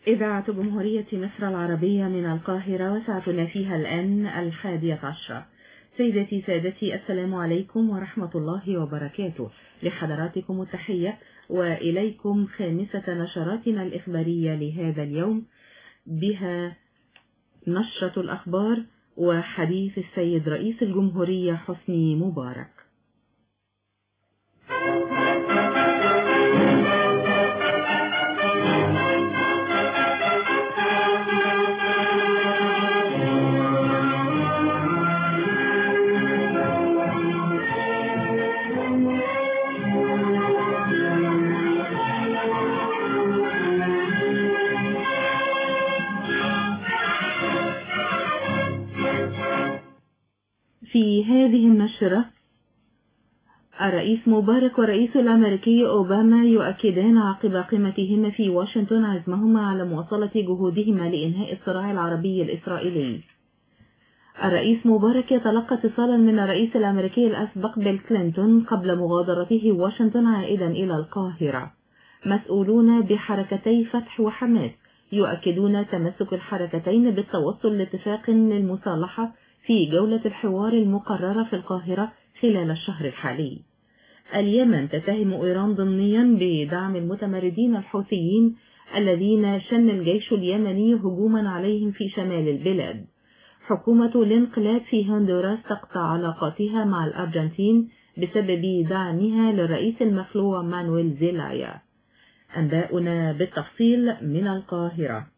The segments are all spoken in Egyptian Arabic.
إذاعة جمهورية مصر العربية من القاهرة وساعتنا فيها الآن الحادية عشرة سيدتي سادتي السلام عليكم ورحمة الله وبركاته لحضراتكم التحية وإليكم خامسة نشراتنا الإخبارية لهذا اليوم بها نشرة الأخبار وحديث السيد رئيس الجمهورية حسني مبارك في هذه النشرة الرئيس مبارك والرئيس الأمريكي أوباما يؤكدان عقب قمتهما في واشنطن عزمهما على مواصلة جهودهما لإنهاء الصراع العربي الإسرائيلي الرئيس مبارك يتلقى اتصالا من الرئيس الأمريكي الأسبق بيل كلينتون قبل مغادرته واشنطن عائدا إلى القاهرة مسؤولون بحركتي فتح وحماس يؤكدون تمسك الحركتين بالتوصل لاتفاق للمصالحة في جولة الحوار المقررة في القاهرة خلال الشهر الحالي اليمن تتهم إيران ضمنيا بدعم المتمردين الحوثيين الذين شن الجيش اليمني هجوما عليهم في شمال البلاد حكومة الانقلاب في هندوراس تقطع علاقاتها مع الأرجنتين بسبب دعمها للرئيس المخلوع مانويل زيلايا أنباؤنا بالتفصيل من القاهرة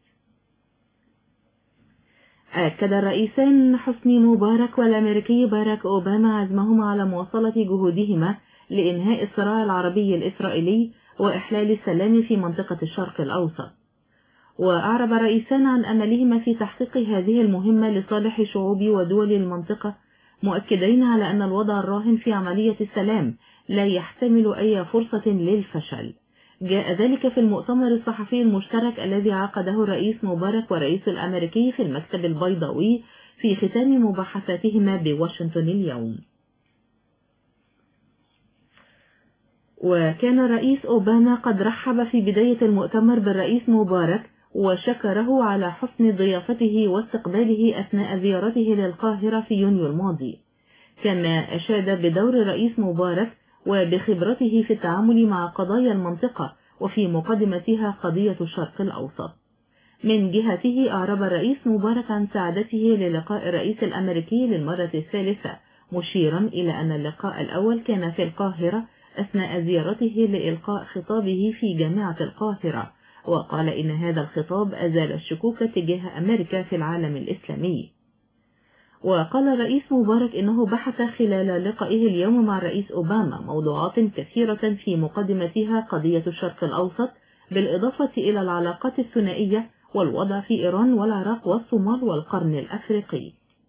أكد الرئيسان حسني مبارك والأمريكي باراك أوباما عزمهما على مواصلة جهودهما لإنهاء الصراع العربي الإسرائيلي وإحلال السلام في منطقة الشرق الأوسط وأعرب الرئيسان عن أملهما في تحقيق هذه المهمة لصالح شعوب ودول المنطقة مؤكدين على أن الوضع الراهن في عملية السلام لا يحتمل أي فرصة للفشل جاء ذلك في المؤتمر الصحفي المشترك الذي عقده الرئيس مبارك والرئيس الأمريكي في المكتب البيضاوي في ختام مباحثاتهما بواشنطن اليوم وكان الرئيس أوباما قد رحب في بداية المؤتمر بالرئيس مبارك وشكره على حسن ضيافته واستقباله أثناء زيارته للقاهرة في يونيو الماضي كما أشاد بدور الرئيس مبارك وبخبرته في التعامل مع قضايا المنطقة وفي مقدمتها قضية الشرق الأوسط من جهته أعرب الرئيس مبارك عن سعادته للقاء الرئيس الأمريكي للمرة الثالثة مشيرا إلى أن اللقاء الأول كان في القاهرة أثناء زيارته لإلقاء خطابه في جامعة القاهرة وقال إن هذا الخطاب أزال الشكوك تجاه أمريكا في العالم الإسلامي وقال الرئيس مبارك إنه بحث خلال لقائه اليوم مع الرئيس أوباما موضوعات كثيرة في مقدمتها قضية الشرق الأوسط بالإضافة إلى العلاقات الثنائية والوضع في إيران والعراق والصومال والقرن الأفريقي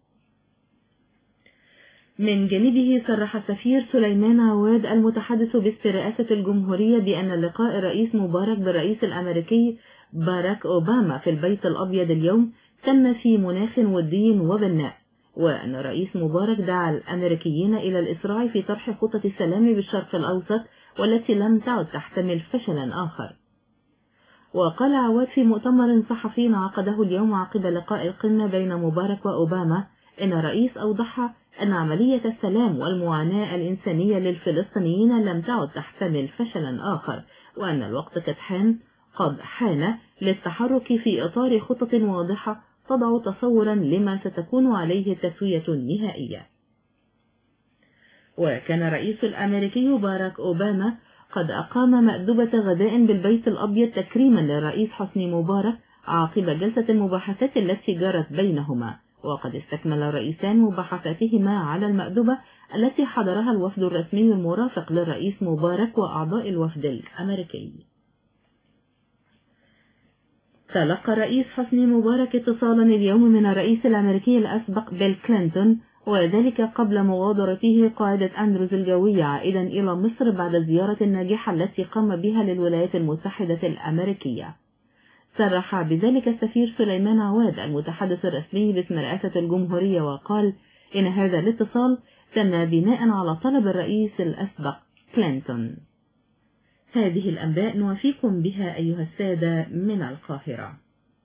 من جانبه صرح السفير سليمان عواد المتحدث باسم رئاسة الجمهورية بأن لقاء الرئيس مبارك بالرئيس الأمريكي باراك أوباما في البيت الأبيض اليوم تم في مناخ ودي وبناء وأن الرئيس مبارك دعا الأمريكيين إلى الإسراع في طرح خطة السلام بالشرق الأوسط والتي لم تعد تحتمل فشلا آخر وقال عواد في مؤتمر صحفي عقده اليوم عقب لقاء القمة بين مبارك وأوباما إن الرئيس أوضح أن عملية السلام والمعاناة الإنسانية للفلسطينيين لم تعد تحتمل فشلا آخر وأن الوقت قد حان قد حان للتحرك في إطار خطة واضحة تضع تصورا لما ستكون عليه التسوية النهائية وكان الرئيس الأمريكي باراك أوباما قد أقام مأدبة غداء بالبيت الأبيض تكريما للرئيس حسني مبارك عقب جلسة المباحثات التي جرت بينهما وقد استكمل الرئيسان مباحثاتهما على المأدبة التي حضرها الوفد الرسمي المرافق للرئيس مبارك وأعضاء الوفد الأمريكي تلقى الرئيس حسني مبارك اتصالا اليوم من الرئيس الأمريكي الأسبق بيل كلينتون وذلك قبل مغادرته قاعدة أندروز الجوية عائدا إلى مصر بعد الزيارة الناجحة التي قام بها للولايات المتحدة الأمريكية صرح بذلك السفير سليمان عواد المتحدث الرسمي باسم رئاسة الجمهورية وقال إن هذا الاتصال تم بناء على طلب الرئيس الأسبق كلينتون هذه الأنباء نوافيكم بها أيها السادة من القاهرة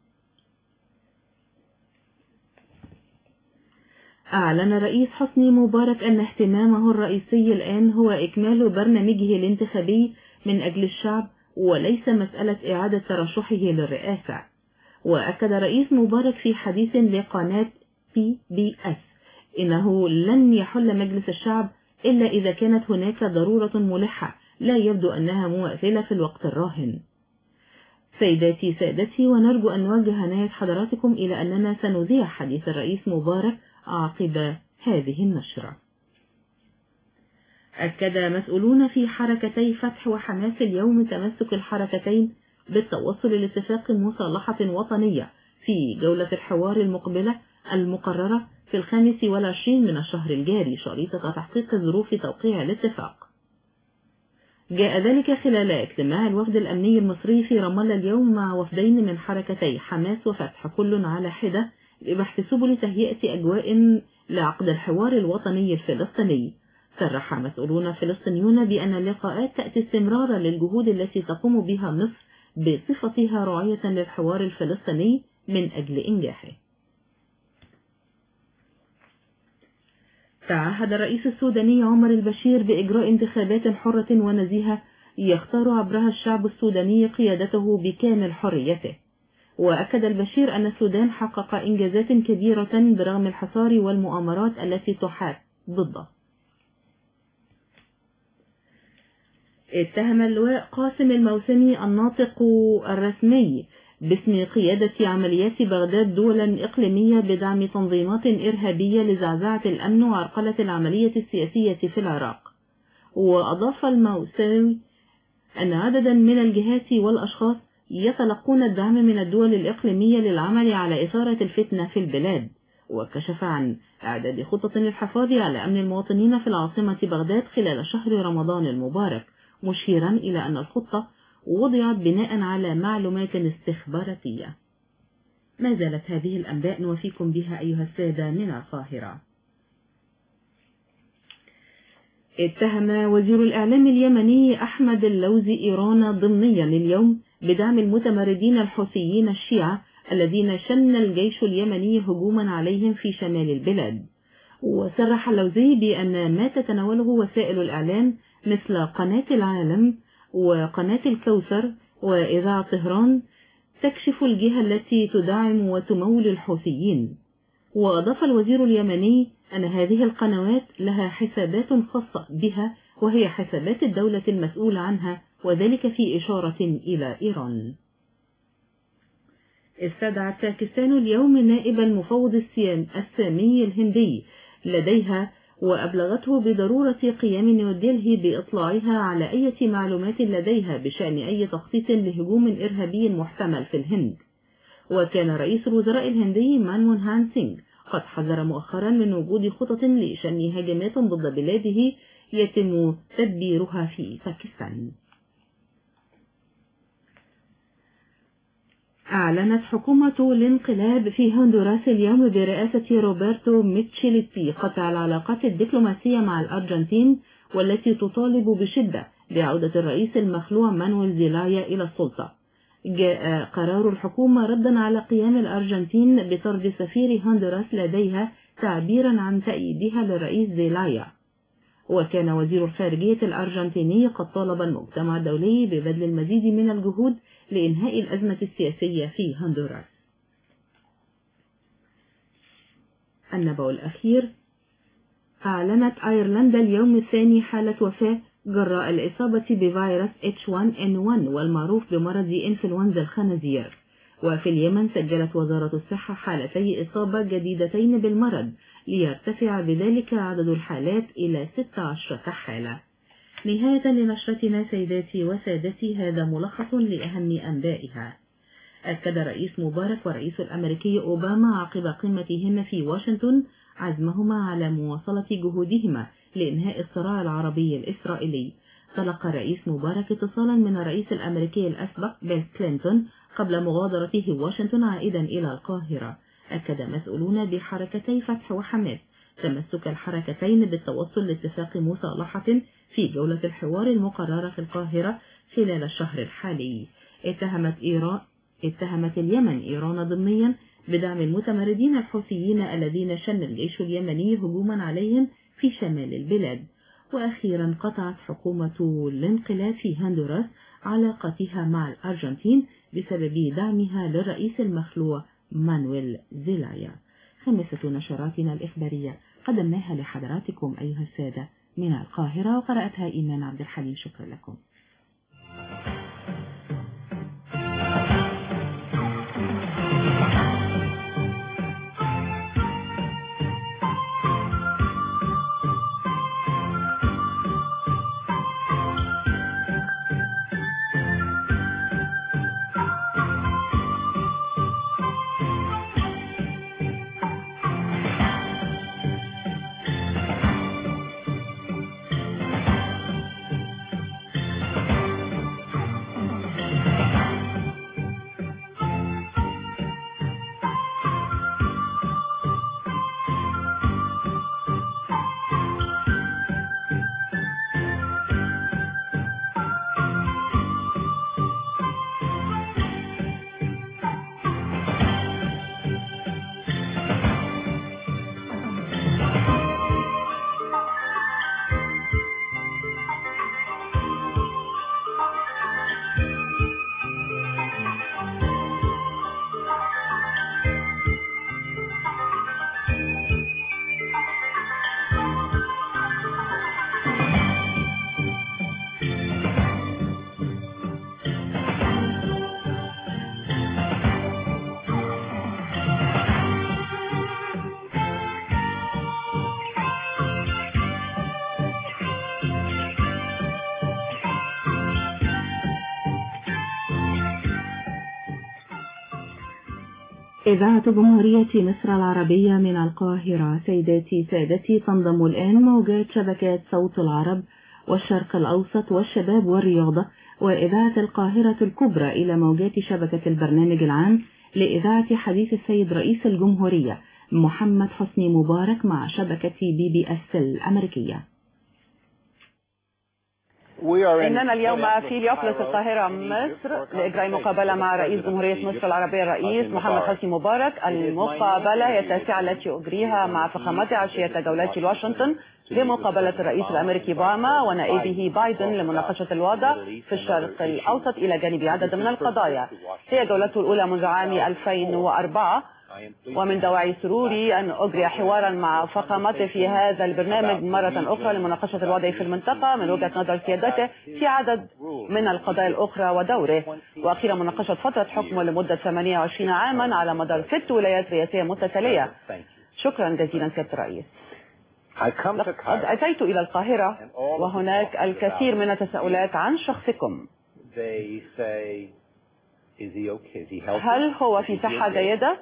أعلن رئيس حسني مبارك أن اهتمامه الرئيسي الآن هو إكمال برنامجه الانتخابي من أجل الشعب وليس مسألة إعادة ترشحه للرئاسة وأكد رئيس مبارك في حديث لقناة بي بي أس إنه لن يحل مجلس الشعب إلا إذا كانت هناك ضرورة ملحة لا يبدو أنها مؤثلة في الوقت الراهن سيداتي سادتي ونرجو أن نوجه عناية حضراتكم إلى أننا سنذيع حديث الرئيس مبارك عقب هذه النشرة أكد مسؤولون في حركتي فتح وحماس اليوم تمسك الحركتين بالتوصل لاتفاق مصالحة وطنية في جولة الحوار المقبلة المقررة في الخامس والعشرين من الشهر الجاري شريطة تحقيق ظروف توقيع الاتفاق جاء ذلك خلال اجتماع الوفد الأمني المصري في رام الله اليوم مع وفدين من حركتي حماس وفتح كل على حدة لبحث سبل تهيئة أجواء لعقد الحوار الوطني الفلسطيني صرح مسؤولون فلسطينيون بأن اللقاءات تأتي استمرارا للجهود التي تقوم بها مصر بصفتها راعية للحوار الفلسطيني من أجل إنجاحه تعهد الرئيس السوداني عمر البشير بإجراء انتخابات حرة ونزيهة يختار عبرها الشعب السوداني قيادته بكامل حريته وأكد البشير أن السودان حقق إنجازات كبيرة برغم الحصار والمؤامرات التي تحاك ضده اتهم اللواء قاسم الموسمي الناطق الرسمي باسم قيادة عمليات بغداد دولا إقليمية بدعم تنظيمات إرهابية لزعزعة الأمن وعرقلة العملية السياسية في العراق وأضاف الموسمي أن عددا من الجهات والأشخاص يتلقون الدعم من الدول الإقليمية للعمل على إثارة الفتنة في البلاد وكشف عن إعداد خطط للحفاظ على أمن المواطنين في العاصمة بغداد خلال شهر رمضان المبارك مشيرا إلى أن الخطة وضعت بناء على معلومات استخباراتية ما زالت هذه الأنباء نوفيكم بها أيها السادة من القاهرة اتهم وزير الإعلام اليمني أحمد اللوزي إيران ضمنيا اليوم بدعم المتمردين الحوثيين الشيعة الذين شن الجيش اليمني هجوما عليهم في شمال البلاد وصرح اللوزي بأن ما تتناوله وسائل الإعلام مثل قناة العالم وقناة الكوثر وإذاعة طهران تكشف الجهة التي تدعم وتمول الحوثيين وأضاف الوزير اليمني أن هذه القنوات لها حسابات خاصة بها وهي حسابات الدولة المسؤولة عنها وذلك في إشارة إلى إيران استدعت باكستان اليوم نائب المفوض السامي الهندي لديها وأبلغته بضرورة قيام نيودلهي بإطلاعها على أي معلومات لديها بشأن أي تخطيط لهجوم إرهابي محتمل في الهند وكان رئيس الوزراء الهندي مانمون هان سينغ قد حذر مؤخرا من وجود خطط لشن هجمات ضد بلاده يتم تدبيرها في باكستان أعلنت حكومة الانقلاب في هندوراس اليوم برئاسة روبرتو ميتشيليتي قطع العلاقات الدبلوماسية مع الأرجنتين والتي تطالب بشدة بعودة الرئيس المخلوع مانويل زيلايا إلى السلطة جاء قرار الحكومة ردا على قيام الأرجنتين بطرد سفير هندوراس لديها تعبيرا عن تأييدها للرئيس زيلايا وكان وزير الخارجية الأرجنتيني قد طالب المجتمع الدولي ببذل المزيد من الجهود لإنهاء الأزمة السياسية في هندوراس النبأ الأخير أعلنت أيرلندا اليوم الثاني حالة وفاة جراء الإصابة بفيروس H1N1 والمعروف بمرض إنفلونزا الخنازير وفي اليمن سجلت وزارة الصحة حالتي إصابة جديدتين بالمرض ليرتفع بذلك عدد الحالات إلى 16 حالة نهاية لنشرتنا سيداتي وسادتي هذا ملخص لأهم أنبائها أكد رئيس مبارك ورئيس الأمريكي أوباما عقب قمتهما في واشنطن عزمهما على مواصلة جهودهما لإنهاء الصراع العربي الإسرائيلي تلقى الرئيس مبارك اتصالا من الرئيس الأمريكي الأسبق بيل كلينتون قبل مغادرته واشنطن عائدا إلى القاهرة أكد مسؤولون بحركتي فتح وحماس تمسك الحركتين بالتوصل لاتفاق مصالحة في جولة الحوار المقررة في القاهرة خلال الشهر الحالي اتهمت إيران اتهمت اليمن إيران ضمنيا بدعم المتمردين الحوثيين الذين شن الجيش اليمني هجوما عليهم في شمال البلاد وأخيرا قطعت حكومة الانقلاب في هندوراس علاقتها مع الأرجنتين بسبب دعمها للرئيس المخلوع مانويل زيلايا خمسة نشراتنا الإخبارية قدمناها لحضراتكم أيها السادة من القاهرة وقرأتها إيمان عبد الحليم شكرا لكم إذاعة جمهورية مصر العربية من القاهرة سيداتي سادتي تنضم الآن موجات شبكات صوت العرب والشرق الأوسط والشباب والرياضة وإذاعة القاهرة الكبرى إلى موجات شبكة البرنامج العام لإذاعة حديث السيد رئيس الجمهورية محمد حسني مبارك مع شبكة بي بي اس الأمريكية إننا اليوم في ليوبلس القاهرة مصر لإجراء مقابلة مع رئيس جمهورية مصر العربية الرئيس محمد حسني مبارك المقابلة هي التاسعة التي أجريها مع فخامته عشية جولات واشنطن لمقابلة الرئيس الأمريكي اوباما ونائبه بايدن لمناقشة الوضع في الشرق الأوسط إلى جانب عدد من القضايا هي جولته الأولى منذ عام 2004 ومن دواعي سروري أن أجري حوارا مع فخامته في هذا البرنامج مرة أخرى لمناقشة الوضع في المنطقة من وجهة نظر سيادته في عدد من القضايا الأخرى ودوره وأخيرا مناقشة فترة حكمه لمدة 28 عاما على مدار ست ولايات رئاسية متتالية شكرا جزيلا سيادة الرئيس لقد أتيت إلى القاهرة وهناك الكثير من التساؤلات عن شخصكم هل هو في صحة جيدة؟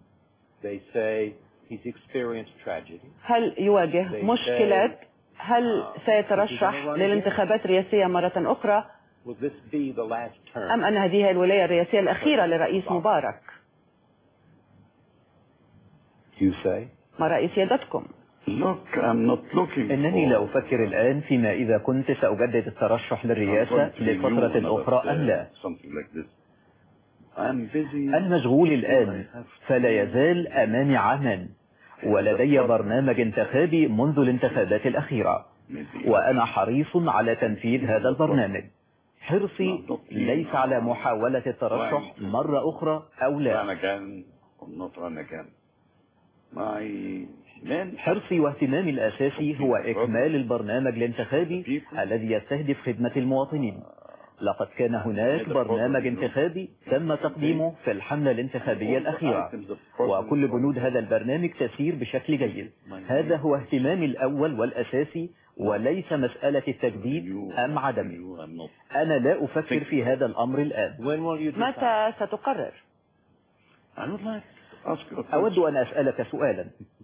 هل يواجه مشكلات؟ هل سيترشح للانتخابات الرئاسية مرة أخرى؟ أم أن هذه هي الولاية الرئاسية الأخيرة للرئيس مبارك؟ ما رأي سيادتكم؟ إنني لا أفكر الآن فيما إذا كنت سأجدد الترشح للرئاسة لفترة أخرى أم لا أنا مشغول الآن فلا يزال أمامي عاما ولدي برنامج انتخابي منذ الانتخابات الأخيرة وأنا حريص على تنفيذ هذا البرنامج حرصي ليس على محاولة الترشح مرة أخرى أو لا حرصي واهتمامي الأساسي هو إكمال البرنامج الانتخابي الذي يستهدف خدمة المواطنين لقد كان هناك برنامج انتخابي تم تقديمه في الحملة الانتخابية الأخيرة وكل بنود هذا البرنامج تسير بشكل جيد هذا هو اهتمامي الأول والأساسي وليس مسألة التجديد أم عدمه أنا لا أفكر في هذا الأمر الآن متى ستقرر؟ أود أن أسألك سؤالا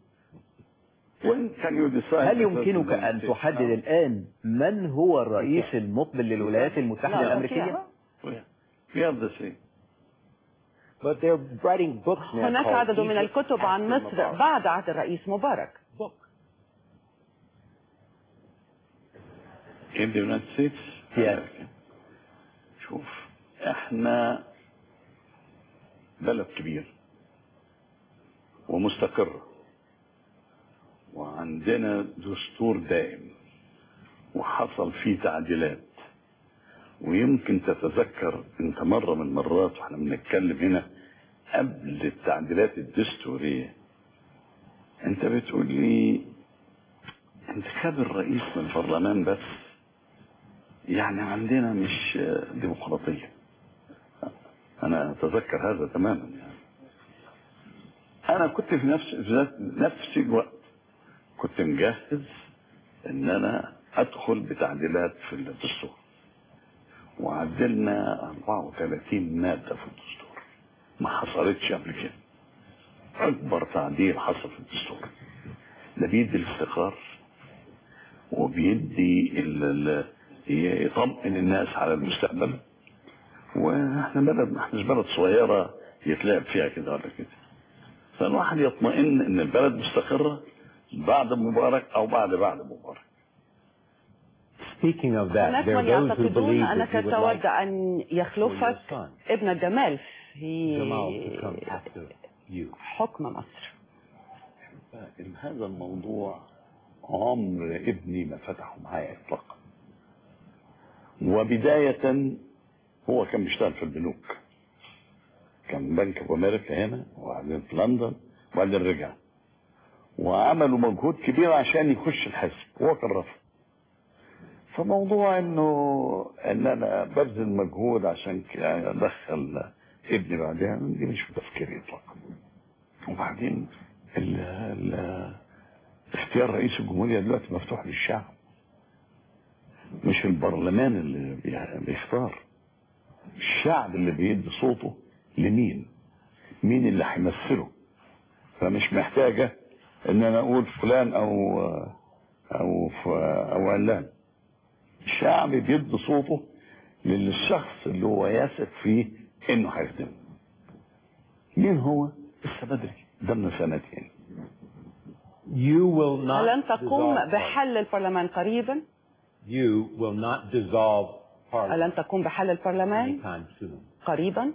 هل يمكنك أن تحدد الآن من هو الرئيس المقبل للولايات المتحدة الأمريكية؟ هناك عدد من الكتب عن مصر بعد عهد الرئيس مبارك في شوف احنا بلد كبير ومستقر وعندنا دستور دائم وحصل فيه تعديلات ويمكن تتذكر انت مرة من المرات واحنا بنتكلم هنا قبل التعديلات الدستورية انت بتقول لي انتخاب الرئيس من البرلمان بس يعني عندنا مش ديمقراطية انا اتذكر هذا تماما يعني انا كنت في نفس في ذات- نفس الوقت كنت مجهز ان انا ادخل بتعديلات في الدستور وعدلنا 34 مادة في الدستور ما حصلتش قبل كده اكبر تعديل حصل في الدستور ده بيدي الاستقرار وبيدي ال- ال- يطمئن الناس على المستقبل واحنا بلد ما احناش بلد صغيرة يتلعب فيها كده ولا كده فالواحد يطمئن ان البلد مستقرة بعد مبارك او بعد بعد مبارك Speaking of that, هناك there are من those who يعتقدون believe that أنك you would تود like أن يخلفك for your son, ابن جمال Jamal to في come after you. حكم مصر إن هذا الموضوع عمر ابني ما فتحه معايا اطلاقا وبداية هو كان بيشتغل في البنوك كان بنك اوف امريكا هنا وبعدين في لندن وبعدين رجع وعملوا مجهود كبير عشان يخش الحزب وهو كان رافض فموضوع انه ان انا ببذل مجهود عشان كده ادخل ابني بعدها دي مش في تفكيري اطلاقا وبعدين ال ال اختيار رئيس الجمهورية دلوقتي مفتوح للشعب مش البرلمان اللي بي- بيختار الشعب اللي بيدي صوته لمين مين اللي هيمثله فمش محتاجة ان انا اقول فلان او او ف- او علان الشعب بيدي صوته للشخص اللي هو يثق فيه انه هيخدمه مين هو لسه بدري ده من سنتين You will not هل تقوم dissolve بحل البرلمان قريبا؟ parliament. You will not dissolve ألن parliament تقوم بحل البرلمان anytime soon. قريبا؟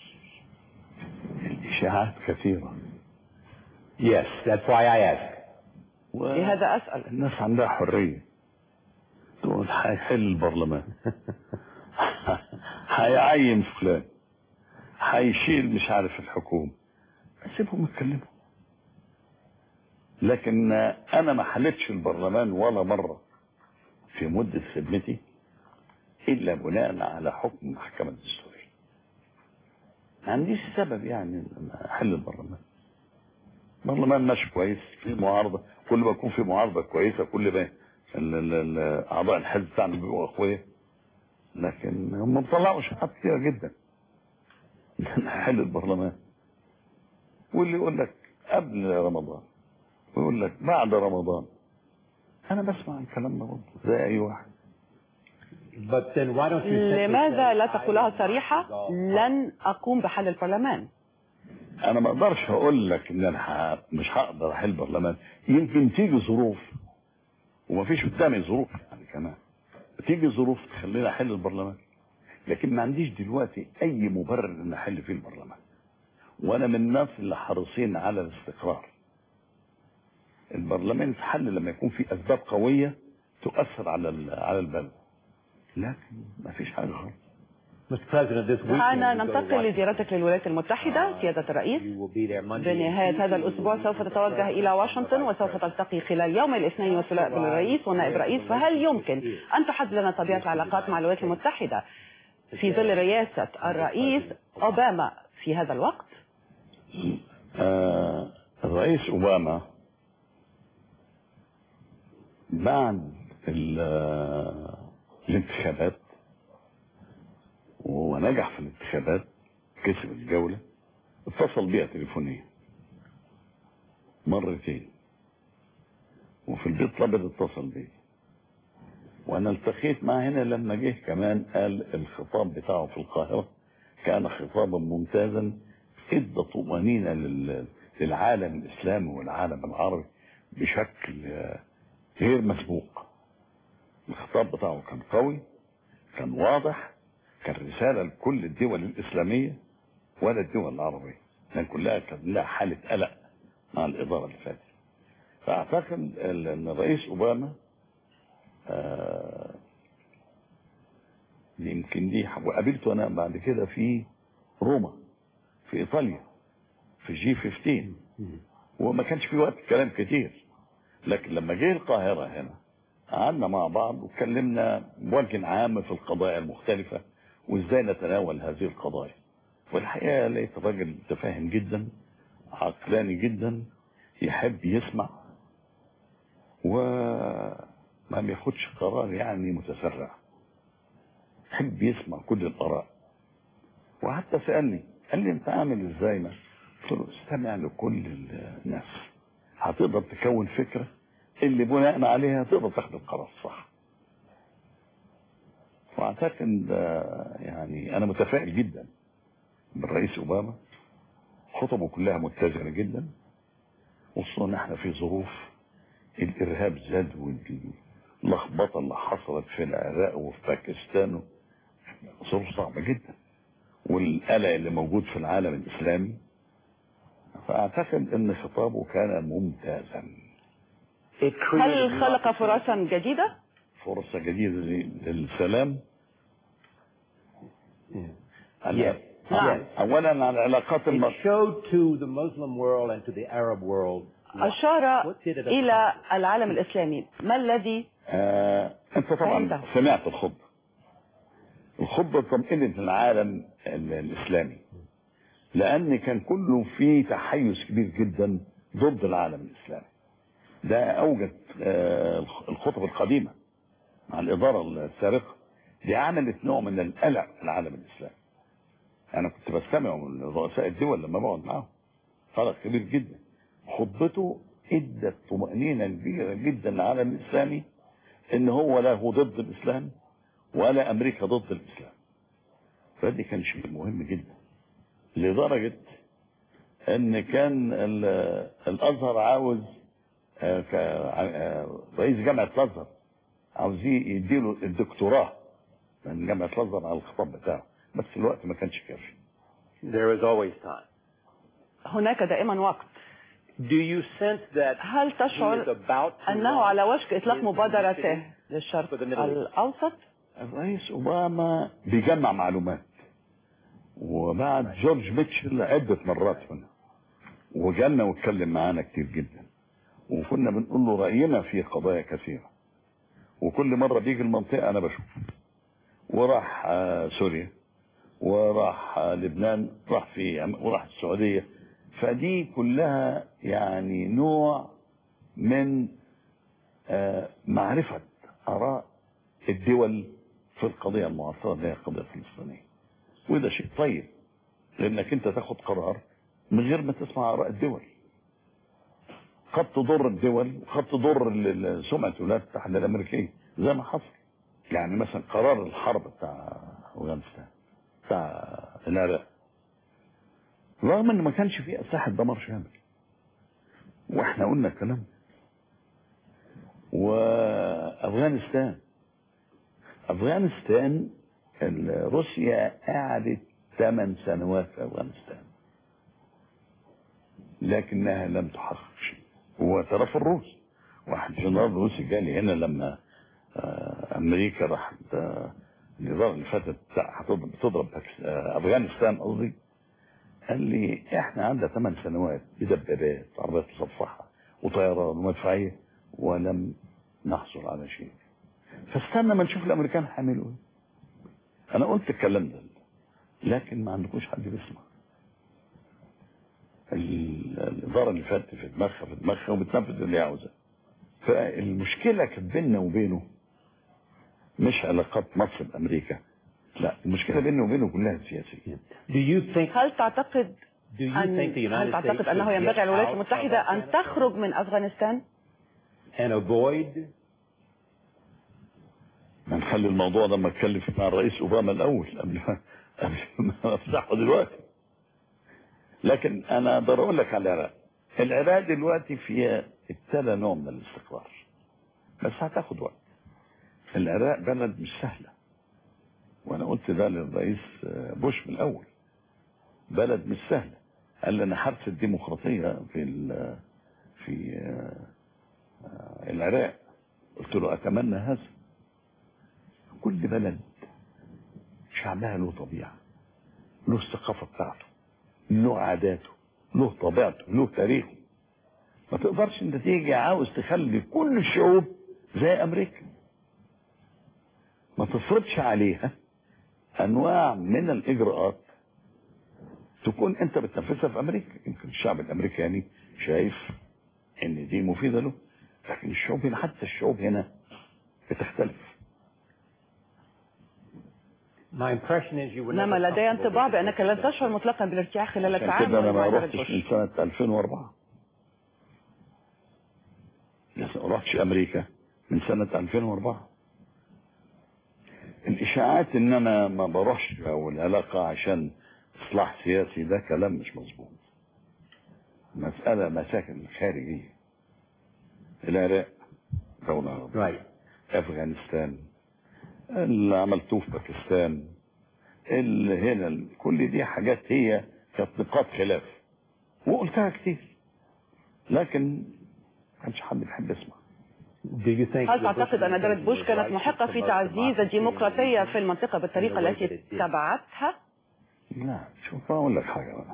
الاشاعات كثيره Yes, that's why I ask. لهذا أسأل الناس عندها حريه تقول هيحل البرلمان هيعين فلان هيشيل مش عارف الحكومه سيبهم يتكلموا لكن انا ما حلتش البرلمان ولا مره في مده خدمتي الا بناء على حكم المحكمه الدستوريه ما عنديش سبب يعني إن احل البرلمان البرلمان ماشي كويس في معارضه كل ما يكون في معارضه كويسه كل ما ال- ال- ال- اعضاء الحزب بتاعنا بيبقوا اقوياء لكن هم بيطلعوا شحات كتيره جدا نحل البرلمان واللي يقول لك قبل رمضان ويقول لك بعد رمضان انا بسمع الكلام ده برضه زي اي واحد But then why don't you simply لماذا say, لا "I تقولها will صريحة dissolve لن أقوم بحل البرلمان انا ما اقدرش اقول لك ان انا ح- مش هقدر احل برلمان يمكن تيجي ظروف ومفيش قدامي ظروف يعني كمان تيجي ظروف تخليني احل البرلمان لكن ما عنديش دلوقتي اي مبرر ان احل فيه البرلمان وانا من الناس اللي حريصين على الاستقرار البرلمان يتحل لما يكون في اسباب قويه تؤثر على ال- على البلد لكن ما فيش حاجه خالص Mr. President, this weekend دعنا you go to ننتقل Washington. لزيارتك للولايات المتحدة سيادة الرئيس You will be there Monday. بنهاية هذا الأسبوع سوف تتوجه إلى واشنطن وسوف تلتقي خلال يوم الاثنين والثلاثاء بالرئيس ونائب رئيس فهل يمكن أن تحدد لنا طبيعة العلاقات مع الولايات المتحدة في ظل رئاسة الرئيس أوباما في هذا الوقت؟ آه الرئيس اوباما بعد ال- آه، الانتخابات ونجح في الانتخابات كسب الجولة اتصل بيها تليفونيا مرتين وفي البيت لابد اتصل بي وانا التقيت معه هنا لما جه كمان قال الخطاب بتاعه في القاهرة كان خطابا ممتازا ادى طمأنينة لل- للعالم الاسلامي والعالم العربي بشكل آه، غير مسبوق الخطاب بتاعه كان قوي كان واضح كان رسالة لكل الدول الإسلامية ولا الدول العربية لأن كلها كان لها حالة قلق مع الإدارة اللي فاتت فأعتقد أن الرئيس أوباما آه يمكن دي وقابلته أنا بعد كده في روما في إيطاليا في جي 15 وما كانش في وقت كلام كتير لكن لما جه القاهرة هنا قعدنا مع بعض واتكلمنا بوجه عام في القضايا المختلفة وازاي نتناول هذه القضايا والحقيقة لقيت راجل متفاهم جدا عقلاني جدا يحب يسمع وما بياخدش قرار يعني متسرع يحب يسمع كل الآراء وحتى سألني قال لي انت عامل ازاي ما قلت له استمع لكل الناس هتقدر تكون فكرة اللي بناء عليها تقدر تاخد القرار الصح واعتقد يعني انا متفائل جدا بالرئيس اوباما خطبه كلها متزنه جدا خصوصا ان احنا في ظروف الارهاب زاد واللخبطه اللي حصلت في العراق وفي باكستان ظروف صعبه جدا والقلق اللي موجود في العالم الاسلامي فاعتقد ان خطابه كان ممتازا هل خلق فرصا جديدة؟ فرصة جديدة للسلام Yes. نعم. اولا على العلاقات It المصرية showed to the Muslim world and to the Arab world أشار What did it إلى العالم الإسلامي ما الذي آه انت طبعا فهمت. سمعت الخطبة الخطبة طمئنت العالم ال- الاسلامي لان كان كله فيه تحيز كبير جدا ضد العالم الاسلامي ده اوجد آه الخطب القديمة مع الادارة السابقة دي عملت نوع من القلق في العالم الاسلامي انا كنت بستمع من رؤساء الدول لما بقعد معاهم فرق كبير جدا خطبته ادت طمأنينة كبيرة جدا للعالم الاسلامي ان هو لا هو ضد الاسلام ولا امريكا ضد الاسلام فدي كان شيء مهم جدا لدرجة ان كان ال- الازهر عاوز آه، ك- آه، رئيس جامعة الازهر عاوز يديله الدكتوراه من جامعة الازهر على الخطاب بتاعه بس الوقت ما كانش كافي there is always time. هناك دائما وقت Do you sense that هل he is تشعر about to أنه launch على وشك إطلاق his مبادرته initiative للشرق for the Middle East? الأوسط الرئيس اوباما بيجمع معلومات وبعد جورج ميتشل عدة مرات هنا وجالنا واتكلم معانا كتير جدا وكنا بنقول له رأينا في قضايا كثيرة وكل مرة بيجي المنطقة أنا بشوف وراح آه، سوريا وراح آه، لبنان راح في وراح السعودية فدي كلها يعني نوع من آه، معرفة آراء الدول في القضية المعاصرة اللي هي القضية الفلسطينية وده شيء طيب لأنك أنت تاخد قرار من غير ما تسمع آراء الدول قد تضر الدول وقد تضر ال- ال- سمعة الولايات المتحدة الأمريكية زي ما حصل يعني مثلا قرار الحرب بتاع أفغانستان بتاع العراق رغم ان ما كانش فيه اسلحه دمار شامل واحنا قلنا الكلام ده. وافغانستان افغانستان ال- روسيا قعدت 8 سنوات في افغانستان لكنها لم تحقق شيء واعترف الروس واحد جنرال روسي جالي هنا لما آه، امريكا راحت آه، الاداره اللي فاتت هتضرب بتضرب باكس- آه، افغانستان قصدي قال لي احنا عندنا ثمان سنوات بدبابات عربيات مصفحه وطيران ومدفعيه ولم نحصل على شيء فاستنى ما نشوف الامريكان هيعملوا ايه انا قلت الكلام ده لكن ما عندكوش حد بيسمع ال- الاداره اللي فاتت في دماغها في دماغها وبتنفذ اللي عاوزاه فالمشكله كانت بيننا وبينه مش علاقات مصر بامريكا لا المشكله بيننا وبينه كلها سياسيه Do you think هل تعتقد do you أن think the هل United تعتقد States أنه should ينبغي get على الولايات out المتحدة of أن Afghanistan تخرج من أفغانستان and avoid ما نخلي الموضوع ده ما اتكلم مع الرئيس اوباما الاول قبل ما قبل ما افتحه دلوقتي لكن انا اقدر اقول لك على العراق العراق دلوقتي فيها ابتدى نوع من الاستقرار بس هتاخد وقت العراق بلد مش سهله وانا قلت ده للرئيس بوش من الاول بلد مش سهله قال لي انا حرس الديمقراطيه في ال- في آه، العراق قلت له اتمنى هذا كل بلد شعبها له طبيعه له الثقافه بتاعته له عاداته له طبيعته له تاريخه ما تقدرش انت تيجي عاوز تخلي كل الشعوب زي امريكا ما تفرضش عليها انواع من الاجراءات تكون انت بتنفذها في امريكا يمكن الشعب الامريكاني شايف ان دي مفيده له لكن الشعوب هنا حتى الشعوب هنا بتختلف My impression is you were إنما never لدي comfortable انطباع with بأنك the لن president. تشعر مطلقا بالارتياح خلال عشان التعامل كده انا مع ما إدارة رحتش بوش. من سنه 2004 لسه ما رحتش امريكا من سنه 2004 الاشاعات ان انا ما بروحش او العلاقه عشان اصلاح سياسي ده كلام مش مظبوط مساله مشاكل خارجيه العراق دوله Right. افغانستان اللي عملتوه في باكستان اللي هنا كل دي حاجات هي كانت نقاط خلاف وقلتها كتير لكن ما كانش حد بيحب يسمع Do you think هل the تعتقد Bush أن إدارة administration بوش was كانت right to محقة في promote تعزيز democracy الديمقراطية in في المنطقة بالطريقة in the way التي that it did? اتبعتها؟ لا شوف اقول لك حاجه بقى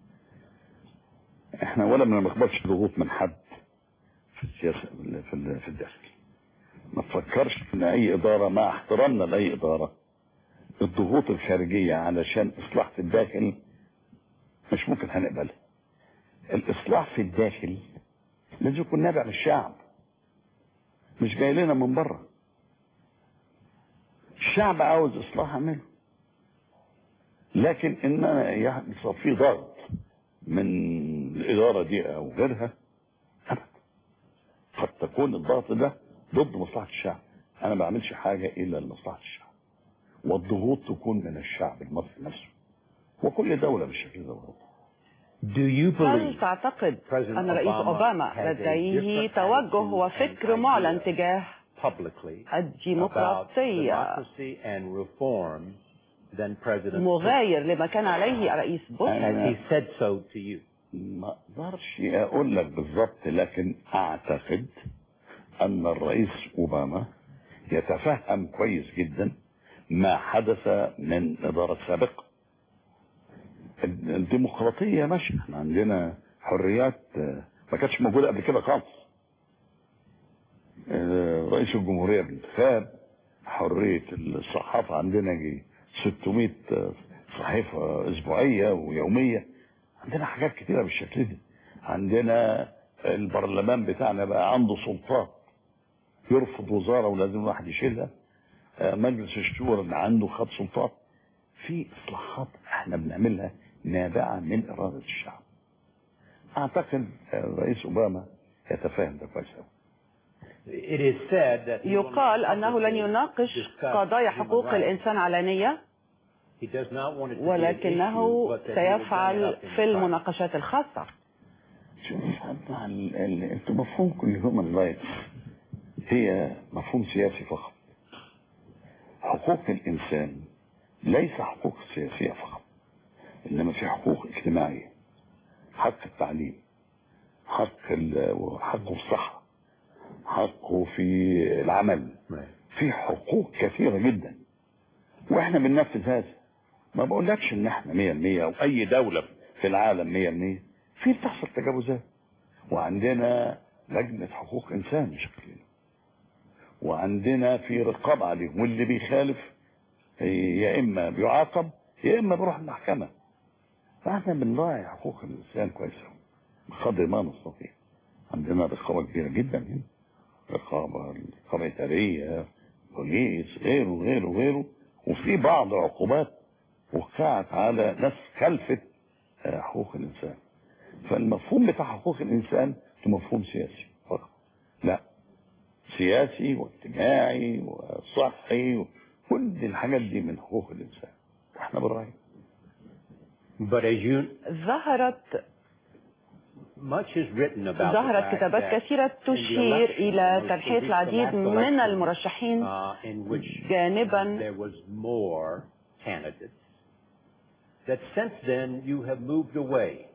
احنا ولا ما بنقبلش ضغوط من حد في السياسه في ال- في الداخل ما تفكرش ان اي اداره مع احترامنا لاي اداره الضغوط الخارجيه علشان اصلاح في الداخل مش ممكن هنقبلها الاصلاح في الداخل لازم يكون نابع من الشعب مش جاي لنا من بره الشعب عاوز اصلاح اعمله لكن ان انا يحصل في ضغط من الاداره دي او غيرها ابدا قد تكون الضغط ده ضد مصلحه الشعب انا ما بعملش حاجه الا لمصلحه الشعب والضغوط تكون من الشعب المصري نفسه وكل دوله بالشكل ده برضه Do you هل believe تعتقد President أن رئيس Obama أوباما has a لديه different توجه attitude وفكر and معلن idea تجاه publicly about الديمقراطية democracy and reform than President Bush? مغاير لما كان عليه رئيس بوش Has he said so to you? ما اقدرش اقول لك بالظبط لكن اعتقد ان الرئيس اوباما يتفهم كويس جدا ما حدث من اداره سابقه الديمقراطيه ماشيه احنا عندنا حريات آه، ما كانتش موجوده قبل كده خالص آه، رئيس الجمهوريه بالانتخاب حريه الصحافه عندنا جي 600 آه، صحيفه اسبوعيه ويوميه عندنا حاجات كتيره بالشكل ده عندنا البرلمان بتاعنا بقى عنده سلطات يرفض وزاره ولازم واحد يشيلها آه، مجلس الشورى اللي عنده خد سلطات في اصلاحات احنا بنعملها نابعه من اراده الشعب اعتقد آه، الرئيس اوباما يتفاهم ده كويس قوي It is said that he will يقال not أنه لن publicly يناقش discuss قضايا human حقوق rights. الإنسان علانية He does not want it to be an ولكنه issue, but that he will bring it سيفعل up in في private. المناقشات الخاصة شوف طبعا ال- ال- انتوا مفهومكم الهيومن رايتس هي مفهوم سياسي فقط حقوق الانسان ليس حقوق سياسيه فقط انما في حقوق اجتماعيه حق التعليم حق ال- حقه في الصحه حقه في العمل Right. في حقوق كثيره جدا واحنا بننفذ هذا ما بقولكش ان احنا 100% او اي دوله في العالم 100% في بتحصل تجاوزات وعندنا لجنه حقوق انسان بشكل وعندنا في رقابه عليهم واللي بيخالف يا اما بيعاقب يا اما بيروح المحكمه فاحنا بنراعي حقوق الانسان كويس أوي بقدر ما نستطيع عندنا رقابه كبيره جدا هنا رقابه رقابه اداريه بوليس غيره غيره غيره وفي بعض عقوبات وقعت على ناس خلفت آه، حقوق الانسان فالمفهوم بتاع حقوق الانسان ده مفهوم سياسي فقط لا سياسي واجتماعي وصحي وكل الحاجات دي من حقوق الانسان واحنا بنراعي But as you ظهرت Much is written about the ظهرت fact كتابات that كثيرة in the تشير election, إلى which تنحية was the العديد last من election, المرشحين uh, in which جانبا there was more candidates, that since then you have moved away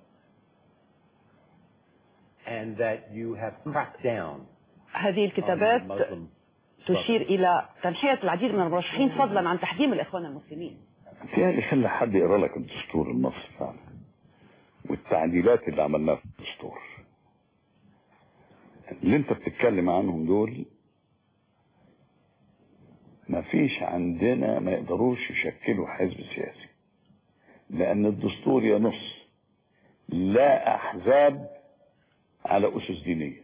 and that you have cracked down هذه on the الكتابات Muslim تشير إلى تنحية العديد من المرشحين فضلا عن تحجيم الإخوان المسلمين يعني خلي حد يقرا لك الدستور المصري فعلا والتعديلات اللي عملناها في الدستور اللي انت بتتكلم عنهم دول ما فيش عندنا ما يقدروش يشكلوا حزب سياسي لان الدستور ينص لا احزاب على اسس دينيه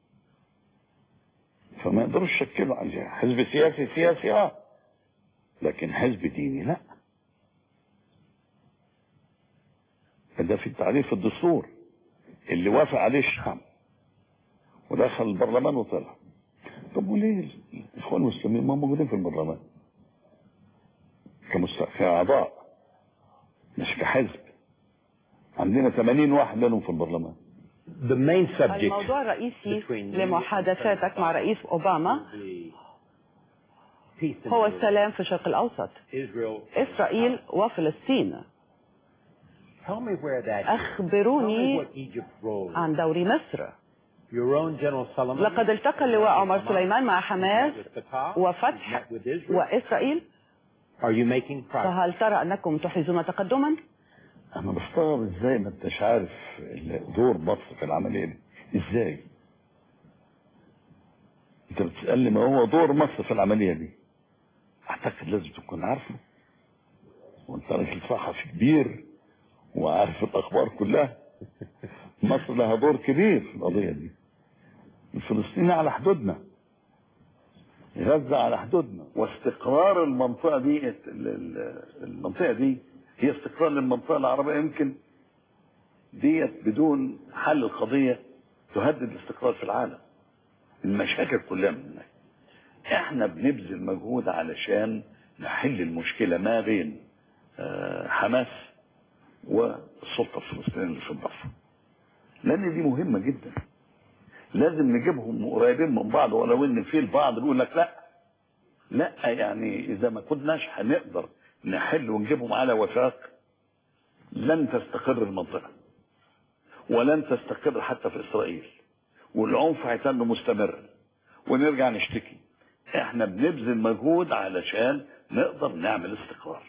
فما يقدروش يشكلوا عليها حزب سياسي سياسي اه لكن حزب ديني لا ده في تعريف الدستور اللي وافق عليه الشعب ودخل البرلمان وطلع طب وليه الاخوان المسلمين ما موجودين في البرلمان كمست... كاعضاء مش كحزب عندنا 80 واحد منهم في البرلمان The main subject الموضوع الرئيسي لمحادثاتك مع رئيس أوباما the peace in هو the السلام في الشرق الأوسط Israel. إسرائيل وفلسطين Tell me where that is. Tell me أخبروني what Egypt's role is. عن دور مصر Your own General Solomon. لقد التقى اللواء عمر سليمان مع حماس with Qatar. وفتح Met with Israel. وإسرائيل Are you making progress? فهل ترى أنكم تحرزون تقدما؟ انا بستغرب ازاي ما انتش عارف دور مصر في العمليه دي ازاي انت بتسالني ما هو دور مصر في العمليه دي اعتقد لازم تكون عارفه وانت راجل صحفي كبير وعارف الاخبار كلها مصر لها دور كبير في القضيه دي الفلسطيني على حدودنا غزه على حدودنا واستقرار المنطقه دي ال- ال- المنطقه دي هي استقرار للمنطقه العربيه يمكن ديت بدون حل القضيه تهدد الاستقرار في العالم المشاكل كلها من هناك احنا بنبذل مجهود علشان نحل المشكله ما بين آه، حماس والسلطه الفلسطينيه اللي في الضفه لان دي مهمه جدا لازم نجيبهم قريبين من بعض ولو ان في البعض بيقول لك لا لا يعني اذا ما كناش هنقدر نحل ونجيبهم على وفاق لن تستقر المنطقه ولن تستقر حتى في اسرائيل والعنف هيتم مستمر ونرجع نشتكي احنا بنبذل مجهود علشان نقدر نعمل استقرار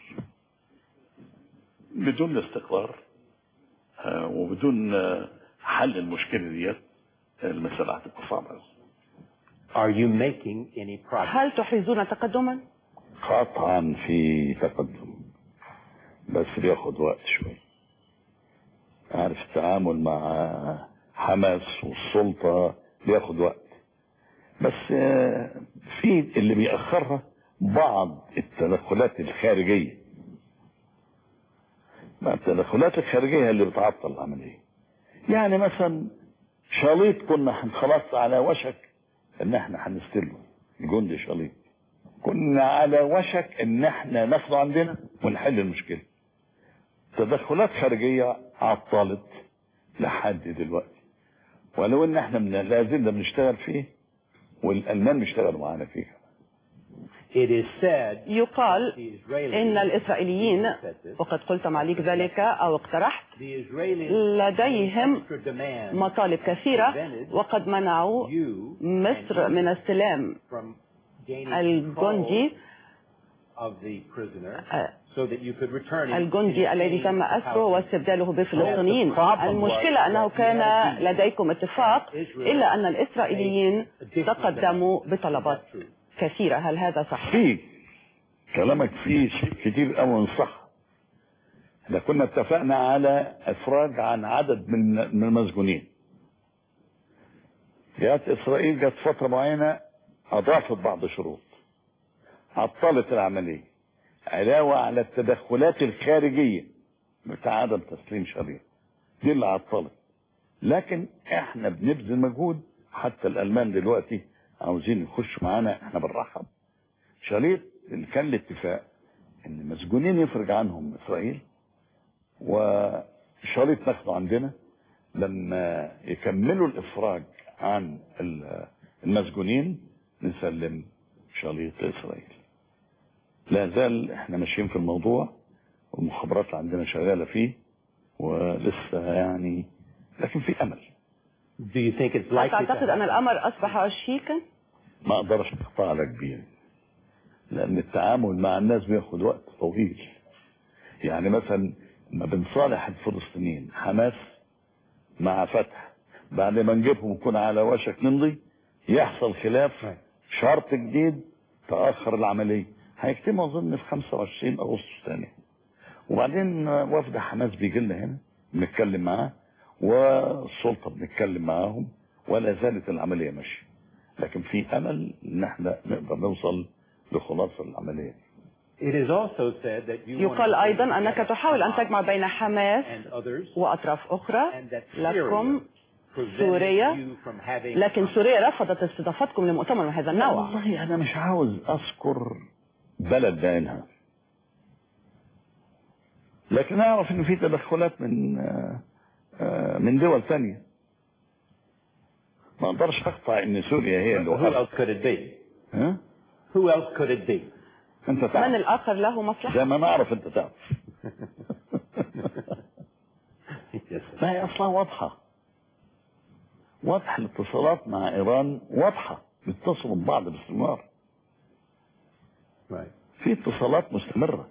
بدون الاستقرار آه، وبدون آه، حل المشكله ديت المسألة هتبقى صعبة أوي. Are you making any progress? هل تحرزون تقدما؟ قطعا في تقدم بس بياخد وقت شوي عارف التعامل مع حماس والسلطة بياخد وقت بس آه، في اللي بيأخرها بعض التدخلات الخارجية ما التدخلات الخارجية اللي بتعطل العملية يعني مثلا شاليط كنا هن- خلاص على وشك ان احنا هنستلمه جندي شاليط كنا على وشك ان احنا ناخده عندنا ونحل المشكله تدخلات خارجيه عطلت لحد دلوقتي ولو ان احنا من لا زلنا بنشتغل فيه والالمان بيشتغلوا معانا فيه It is said يقال the Israelis, إن الإسرائيليين said this, وقد قلت معليك ذلك أو اقترحت the Israelis لديهم extra demand مطالب كثيرة وقد منعوا you مصر من استلام from gaining الجندي control of the prisoner آه، so that you could return him الجندي in الذي exchange تم for أسره housing. واستبداله بالفلسطينيين المشكلة أنه كان لديكم اتفاق إلا أن الإسرائيليين تقدموا بطلبات كثيرة هل هذا صحيح؟ في كلامك فيه شيء كتير قوي من صح احنا كنا اتفقنا على افراج عن عدد من من المسجونين جات اسرائيل جت فتره معينه اضافت بعض شروط عطلت العمليه علاوه على التدخلات الخارجيه بتاع عدم تسليم شريط دي اللي عطلت لكن احنا بنبذل مجهود حتى الالمان دلوقتي عاوزين يخشوا معانا احنا بنرحب شريط اللي كان الاتفاق ان مسجونين يفرج عنهم اسرائيل وشريط ناخده عندنا لما يكملوا الافراج عن ال- المسجونين نسلم شاليط لاسرائيل لا زال احنا ماشيين في الموضوع والمخابرات اللي عندنا شغاله فيه ولسه يعني لكن في امل Do you think it's هل likely to تعتقد أن happen? الأمر أصبح شيكا؟ ما اقدرش اقطع على كبير لان التعامل مع الناس بياخد وقت طويل يعني مثلا ما بنصالح الفلسطينيين حماس مع فتح بعد ما نجيبهم نكون على وشك نمضي يحصل خلاف شرط جديد تاخر العمليه هيجتمعوا اظن في 25 اغسطس ثاني وبعدين وفد حماس بيجي لنا هنا بنتكلم معاه والسلطه بنتكلم معاهم ولا زالت العمليه ماشيه لكن في امل ان احنا نقدر نوصل لخلاصه العمليه It is also said that you want يقال to أيضا bring أنك together تحاول أن Hamas تجمع بين حماس and others, وأطراف أخرى and that لكم Syria prevented سوريا you from having لكن سوريا رفضت استضافتكم لمؤتمر من هذا النوع والله انا مش عاوز اذكر بلد بعينها لكن اعرف ان في تدخلات من آه، آه، من دول ثانيه ما اقدرش اقطع ان سوريا هي اللي Who وقفت else could it be? ها Who else could it be? انت من تعرف الآخر له مصلحة زي ما انا اعرف انت تعرف yes, sir. ما هي اصلا واضحه واضحه الاتصالات مع ايران واضحه بيتصلوا ببعض باستمرار Right. في اتصالات مستمرة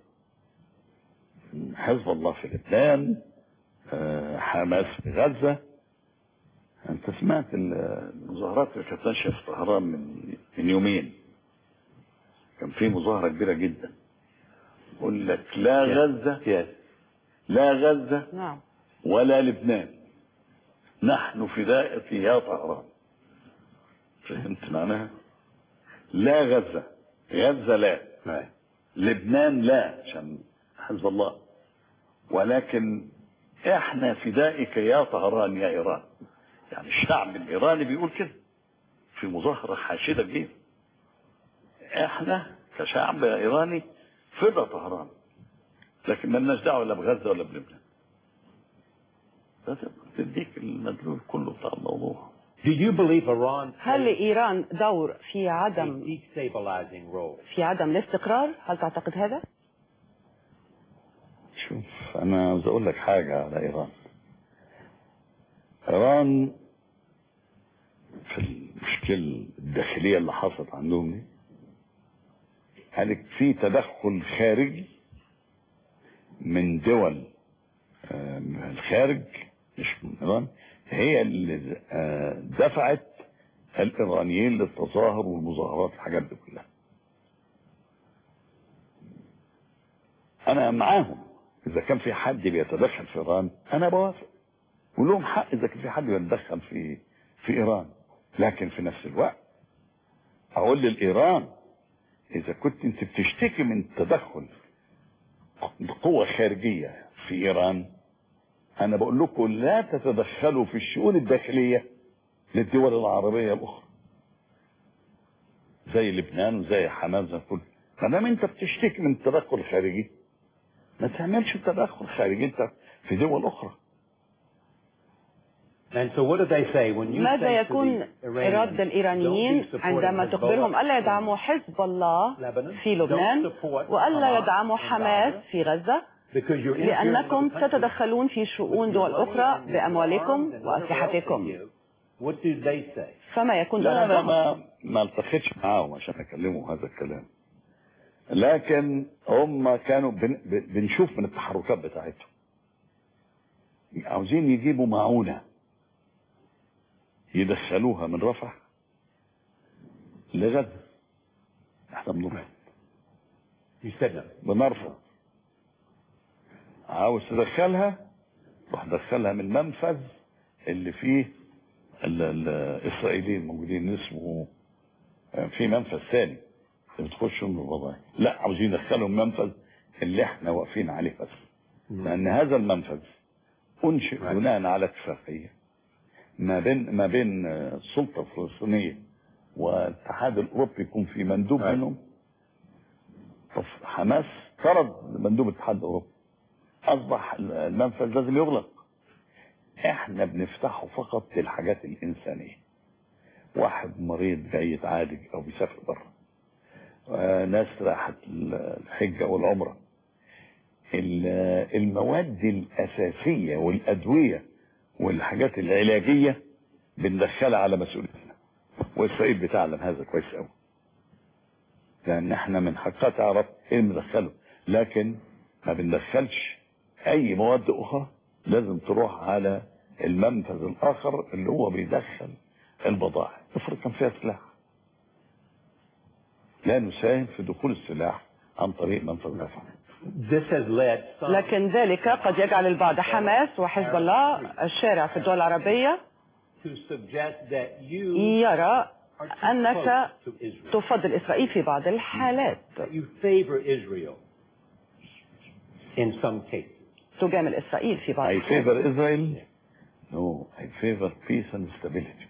حزب الله في لبنان آه، حماس في غزة انت سمعت المظاهرات اللي كانت ماشية في طهران من من يومين كان في مظاهرة كبيرة جدا يقول لك لا غزة Yes. لا غزة نعم ولا لبنان نحن فداء يا طهران فهمت معناها لا غزة غزة لا Right. لبنان لا عشان حزب الله ولكن احنا فدائك يا طهران يا ايران يعني الشعب الايراني بيقول كده في مظاهره حاشده كبيره احنا كشعب ايراني فدا طهران لكن مالناش دعوه لا بغزه ولا بلبنان ده تديك المدلول كله بتاع الموضوع Do you believe Iran هل plays لإيران دور في a عدم destabilizing role? في عدم الاستقرار هل تعتقد هذا؟ شوف انا عاوز اقول لك حاجه على ايران ايران في المشكله الداخليه اللي حصلت عندهم دي قالك في تدخل خارجي من دول آه، من الخارج مش من ايران هي اللي آه، دفعت الايرانيين للتظاهر والمظاهرات الحاجات دي كلها انا معاهم اذا كان في حد بيتدخل في ايران انا بوافق ولهم حق اذا كان في حد بيتدخل في في ايران لكن في نفس الوقت اقول للايران اذا كنت انت بتشتكي من تدخل قوة خارجية في ايران انا بقول لكم لا تتدخلوا في الشؤون الداخلية للدول العربية الاخرى زي لبنان وزي حماس زي كل ما دام انت بتشتكي من التدخل الخارجي ما تعملش تدخل خارجي انت في دول اخرى And so what do they say when you ماذا say to يكون the Iranians, رد الإيرانيين "Don't be supporting عندما Hezbollah تخبرهم ألا in يدعموا حزب الله Lebanon, في لبنان don't support وألا Hamas يدعموا in حماس Gaza, في غزة because you're interfering لأنكم with other countries تتدخلون في شؤون دول أخرى بأموالكم وأسلحتكم What do they say? فما يكون لا انا ردهم ما ما التقيتش معاهم عشان اكلمهم هذا الكلام لكن هم كانوا بن ب- بنشوف من التحركات بتاعتهم عاوزين يجيبوا معونة يدخلوها من رفح لغزة احنا بنرفض You said no. بنرفض عاوز تدخلها روح دخلها من المنفذ اللي فيه ال- ال- الاسرائيليين موجودين اسمه في منفذ ثاني بتخش من البضائع لا عاوزين يدخلوا المنفذ اللي احنا واقفين عليه بس لان هذا المنفذ انشئ Right. بناء على اتفاقيه ما بين ما بين آه، السلطه الفلسطينيه والاتحاد الاوروبي يكون في مندوب Right. منهم طب حماس طرد مندوب الاتحاد الاوروبي اصبح المنفذ لازم يغلق احنا بنفتحه فقط للحاجات الانسانيه واحد مريض جاي يتعالج او بيسافر بره آه، ناس راحت الحجه والعمره ال- المواد الاساسيه والادويه والحاجات العلاجيه بندخلها على مسؤوليتنا واسرائيل بتعلم هذا كويس قوي لان احنا من حقها تعرف ايه اللي بندخله لكن ما بندخلش اي مواد اخرى لازم تروح على المنفذ الاخر اللي هو بيدخل البضائع افرض كان فيها سلاح لا نساهم في دخول السلاح عن طريق منفذ اخر This has led some لكن ذلك قد يجعل البعض حماس وحزب الله الشارع في الدول العربية to suggest that you يرى are too أنك close to Israel. تفضل إسرائيل في بعض الحالات That you favor Israel in some cases. تجامل إسرائيل في بعض I الحالات favor Israel no I favor peace and stability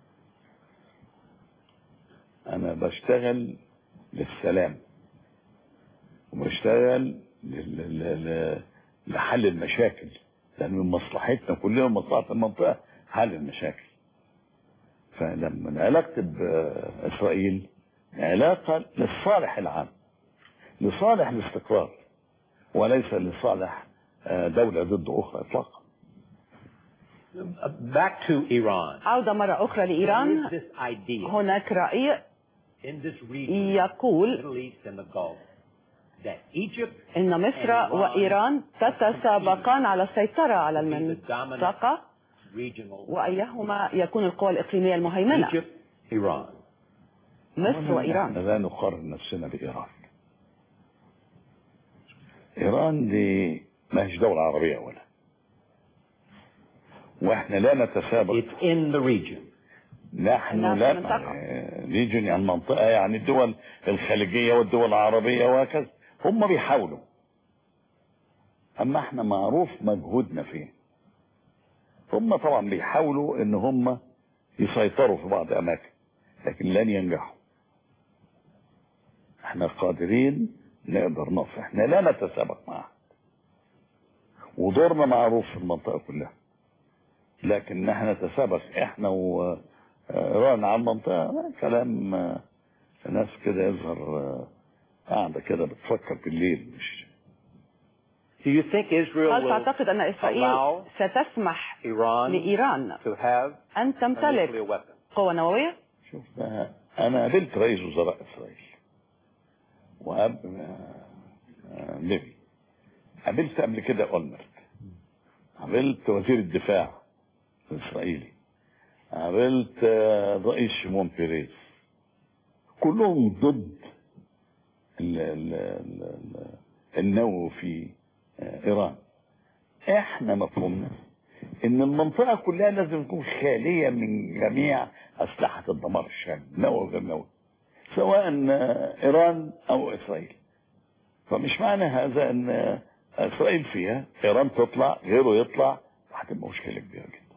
انا بشتغل للسلام وبشتغل لل- لل- لل- لحل المشاكل لان من مصلحتنا كلنا مصلحه المنطقه حل المشاكل فلما علاقتي باسرائيل علاقه للصالح العام لصالح الاستقرار وليس لصالح آه، دوله ضد اخرى اطلاقا Back to Iran. عودة مرة أخرى There is لإيران this idea هناك رأي in this region, يقول Middle East and the Gulf, that Egypt إن مصر وإيران تتسابقان على السيطرة على المنطقة regional وأيهما يكون القوى الإقليمية المهيمنة Egypt, Iran. مصر وإيران احنا لا نقارن نفسنا بإيران إيران دي ما هيش دولة عربية ولا واحنا لا نتسابق It's in the region. نحن نعم، لا المنطقة. ليجن يعني المنطقة يعني الدول الخليجية والدول العربية وهكذا هم بيحاولوا أما احنا معروف مجهودنا فيه هم طبعا بيحاولوا ان هم يسيطروا في بعض الأماكن لكن لن ينجحوا احنا قادرين نقدر نقف احنا لا نتسابق معهم ودورنا معروف في المنطقة كلها لكن نحن نتسابق احنا وايران على المنطقة كلام آه، ناس كده يظهر آه، قاعدة كده بتفكر بالليل مش Do you think Israel هل will تعتقد أن إسرائيل allow ستسمح Iran لإيران to have أن a nuclear تمتلك weapon? قوة نووية؟ شوف آه، انا قابلت رئيس وزراء اسرائيل وقاب آه، آه، ليبي قابلت قبل كده اولمرت قابلت وزير الدفاع الاسرائيلي قابلت آه، رئيس شيمون بيريز كلهم ضد ال- ال- ال- ال- النووي في آه، ايران احنا مفهومنا ان المنطقه كلها لازم تكون خاليه من جميع اسلحه الدمار الشامل نووي وغير نووي سواء آه، ايران او اسرائيل فمش معنى هذا ان آه، اسرائيل فيها ايران تطلع غيره يطلع هتبقى مشكله كبيره جدا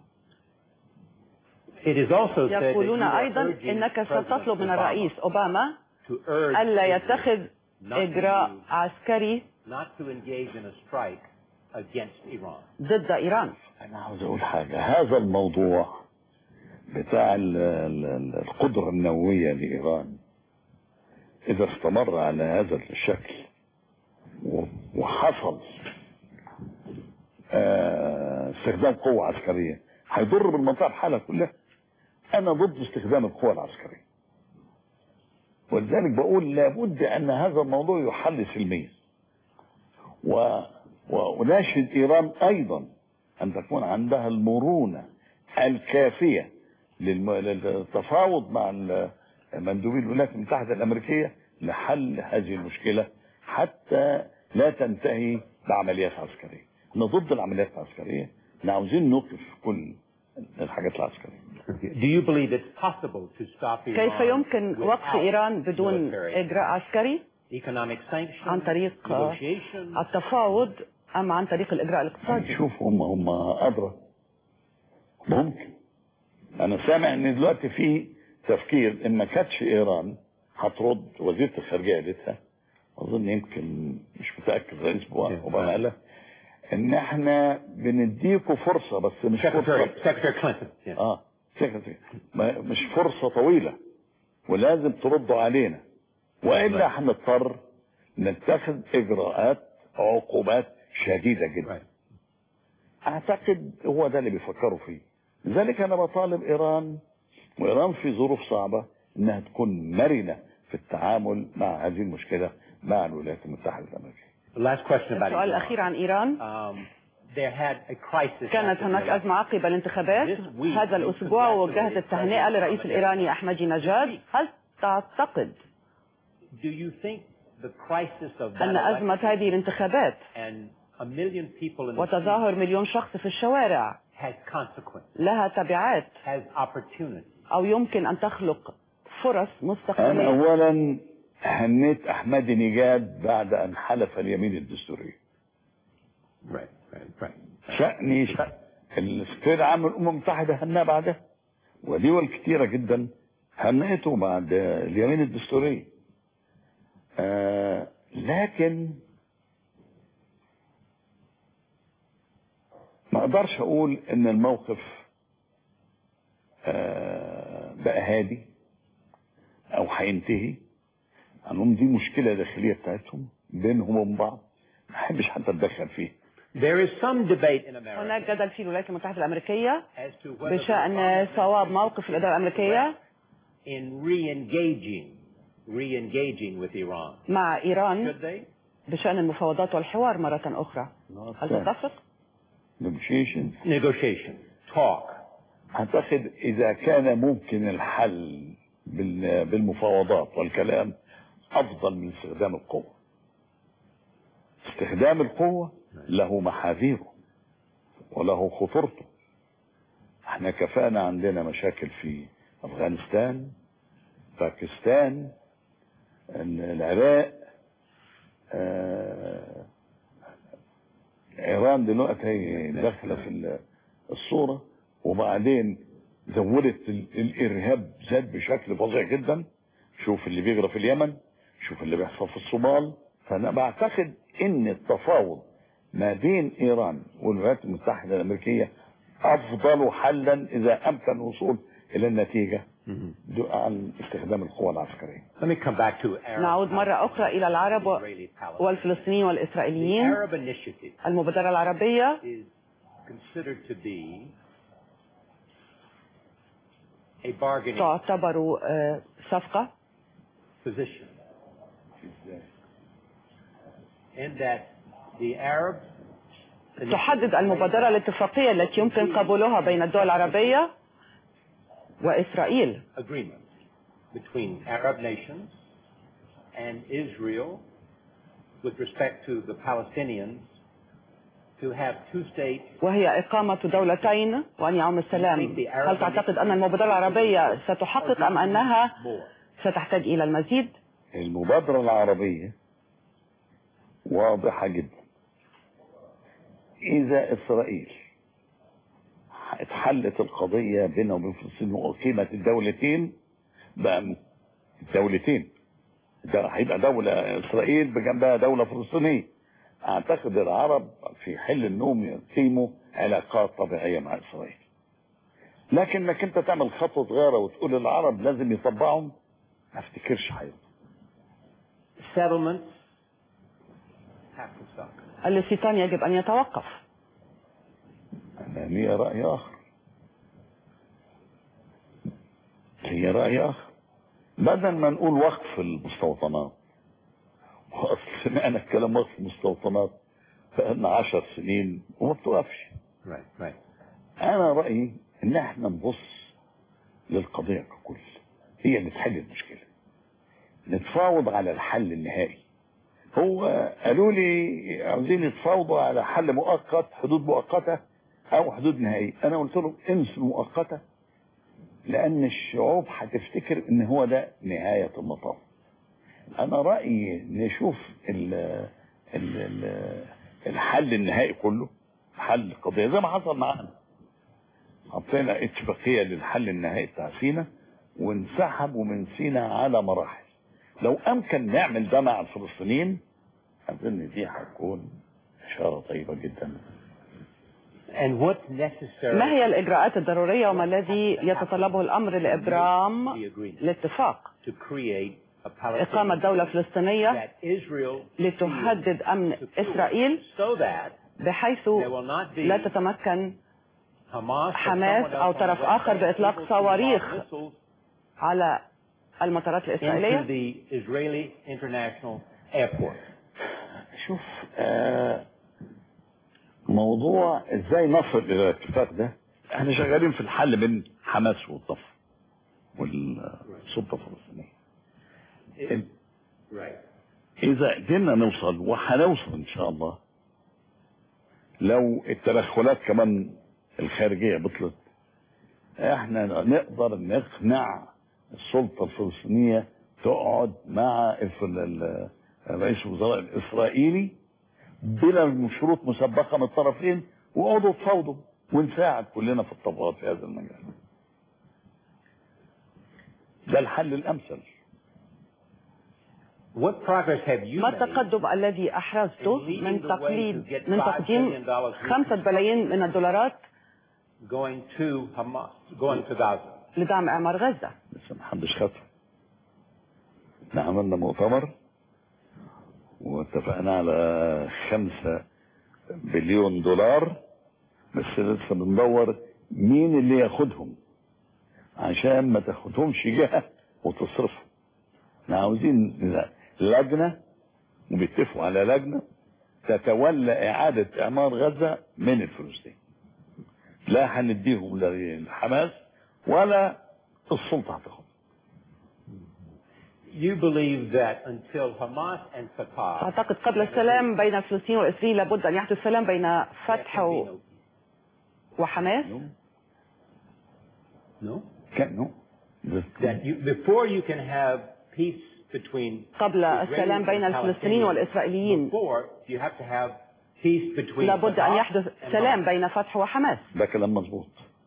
It is also said that you يقولون are أيضا urging إنك President ستطلب من Obama الرئيس أوباما to urge ألا Israel يتخذ not to إجراء use- عسكري not to engage in a strike against Iran. ضد إيران انا عاوز اقول حاجه هذا الموضوع بتاع ال- ال- ال- القدره النوويه لايران اذا استمر على هذا الشكل و- وحصل آه، استخدام قوه عسكريه هيضر بالمنطقه بحالها كلها انا ضد استخدام القوه العسكريه ولذلك بقول لابد ان هذا الموضوع يحل سلميا و... واناشد ايران ايضا ان تكون عندها المرونه الكافيه للم... للتفاوض مع ال- مندوبي الولايات المتحده الامريكيه لحل هذه المشكله حتى لا تنتهي بعمليات عسكريه. احنا ضد العمليات العسكريه، احنا عاوزين نوقف كل الحاجات العسكريه. Do you believe it's possible to stop Iran كيف يمكن without وقف إيران بدون military, إجراء عسكري economic sanctions, عن طريق negotiations? التفاوض أم عن طريق الإجراء الاقتصادي شوف هم هم ادرى ممكن انا سامع ان دلوقتي في تفكير ان ما كانتش ايران هترد وزيره الخارجيه قالتها اظن يمكن مش متاكد رئيس اوباما قالها ان احنا بنديكوا فرصة بس مش Secretary, فرصة Secretary Clinton. Yes. اه سكرتير ما- مش فرصة طويلة ولازم تردوا علينا وإلا هنضطر نتخذ إجراءات عقوبات شديدة جدا Right. أعتقد هو ده اللي بيفكروا فيه لذلك أنا بطالب إيران وإيران في ظروف صعبة إنها تكون مرنة في التعامل مع هذه المشكلة مع الولايات المتحدة الأمريكية The last question about السؤال Iran. الأخير عن إيران Um, there had a crisis. كانت after the هناك election. أزمة عقب الانتخابات This week هذا we الأسبوع congratulate وجهت التهنئة President لرئيس Ahmadinejad. الإيراني أحمدي نجاد هل تعتقد Do you think the crisis of that أن أزمة election هذه الانتخابات and a million people in the وتظاهر مليون شخص في الشوارع street has consequences, لها تبعات has opportunities? أو يمكن أن تخلق فرص أنا مستقبلية أولا هنيت أحمدي نجاد بعد أن حلف اليمين الدستورية Right, right, right. شأني شأن السكرتير العام للأمم المتحدة هنا بعدها ودول كتيرة جدا هنيته بعد اليمين الدستورية آه لكن ما اقدرش اقول ان الموقف آه بقى هادي او هينتهي انهم دي مشكلة داخلية بتاعتهم بينهم وبين بعض ما احبش حتى اتدخل فيه There is some debate in America هناك جدل في الولايات المتحدة الأمريكية as to whether بشأن the صواب موقف الإدارة الأمريكية in re-engaging, re-engaging with Iran. مع إيران Should they? بشأن المفاوضات والحوار مرة أخرى هل تتفق؟ negotiations Negotiation, talk. اعتقد اذا كان ممكن الحل بال- بالمفاوضات والكلام افضل من استخدام القوة استخدام القوة له محاذيره وله خطورته احنا كفانا عندنا مشاكل في افغانستان باكستان العراق آه، ايران دلوقتي هي داخله في ال- الصوره وبعدين زودت ال- الارهاب زاد بشكل فظيع جدا شوف اللي بيجرى في اليمن شوف اللي بيحصل في الصومال فانا بعتقد ان التفاوض ما بين ايران والولايات المتحده الامريكيه افضل حلا اذا امكن الوصول الى النتيجه دو- عن استخدام القوى العسكريه Let me come back to Arab نعود مرة أخرى إلى العرب و- Israeli Palestine. والفلسطينيين The والإسرائيليين Arab initiative المبادرة العربية is considered to be a bargaining تعتبر آه، صفقة position in that the Arab تحدد المبادرة الاتفاقية التي يمكن قبولها بين الدول العربية وإسرائيل agreement between Arab nations and Israel with respect to the Palestinians to have two states وهي إقامة دولتين وأن يعم السلام هل تعتقد أن المبادرة العربية ستحقق أم أنها more. ستحتاج إلى المزيد المبادرة العربية واضحة جدا إذا إسرائيل اتحلت القضية بينها وبين فلسطين وأقيمت الدولتين بقى الدولتين ده هيبقى دولة إسرائيل بجنبها دولة فلسطينية أعتقد العرب في حل النوم يقيموا علاقات طبيعية مع إسرائيل لكن انك انت تعمل خطوة صغيرة وتقول العرب لازم يطبعهم ما افتكرش هيبقى settlements have to stop. الاستيطان يجب أن يتوقف أنا لي رأي آخر لي رأي آخر بدل ما نقول وقف المستوطنات وأصل سمعنا الكلام وقف المستوطنات بقالنا عشر سنين وما بتوقفش Right, right. أنا رأيي إن إحنا نبص للقضية ككل هي اللي تحل المشكلة نتفاوض على الحل النهائي هو قالوا لي عاوزين يتفاوضوا على حل مؤقت حدود مؤقتة أو حدود نهائية أنا قلت لهم انسوا المؤقتة لأن الشعوب هتفتكر إن هو ده نهاية المطاف أنا رأيي نشوف ال ال ال الحل النهائي كله حل القضية زي ما حصل معانا حطينا اتفاقية للحل النهائي بتاع سينا وانسحبوا من سينا على مراحل لو امكن نعمل ده مع الفلسطينيين اظن دي هتكون إشارة طيبة جدا And what's necessary ما هي الإجراءات الضرورية وما الذي يتطلبه الأمر لإبرام the agreement الاتفاق to create a إقامة Palestinian دولة فلسطينية that Israel لتهدد أمن إسرائيل so that بحيث there will not be لا تتمكن Hamas or حماس someone أو else on طرف the West آخر Bank بإطلاق able to صواريخ launch missiles على المطارات into الإسرائيلية the Israeli International Airport. شوف آه موضوع ازاي نصل الى الاتفاق ده احنا شغالين في الحل بين حماس والضفة والسلطة الفلسطينية Right. اذا قدرنا نوصل وهنوصل ان شاء الله لو التدخلات كمان الخارجية بطلت احنا نقدر نقنع السلطة الفلسطينية تقعد مع الف- ال- رئيس الوزراء الاسرائيلي بلا شروط مسبقة من الطرفين وقعدوا تفاوضوا ونساعد كلنا في الطبقات في هذا المجال ده الحل الامثل What progress have you ما made التقدم الذي أحرزته من تقليد من تقديم خمسة بلايين من الدولارات going to Hamas, going to Gaza? لدعم إعمار غزة لسه محدش خدها احنا عملنا مؤتمر واتفقنا على خمسة بليون دولار بس لسه بندور مين اللي ياخدهم عشان ما تاخدهمش جهة وتصرفهم احنا عاوزين لجنة وبيتفقوا على لجنة تتولى إعادة إعمار غزة من الفلوس دي لا هنديهم للحماس ولا السلطة هتاخد You believe that until Hamas and Fatah أعتقد قبل السلام بين فلسطين وإسرائيل لابد أن يحدث سلام بين فتح و- وحماس No? كانوا That you, before you can have peace between قبل the السلام Israelis بين and الفلسطينيين Palestinians, والإسرائيليين before you have to have peace between لابد أن Fatah يحدث and سلام Hamas. بين فتح وحماس ده كلام مظبوط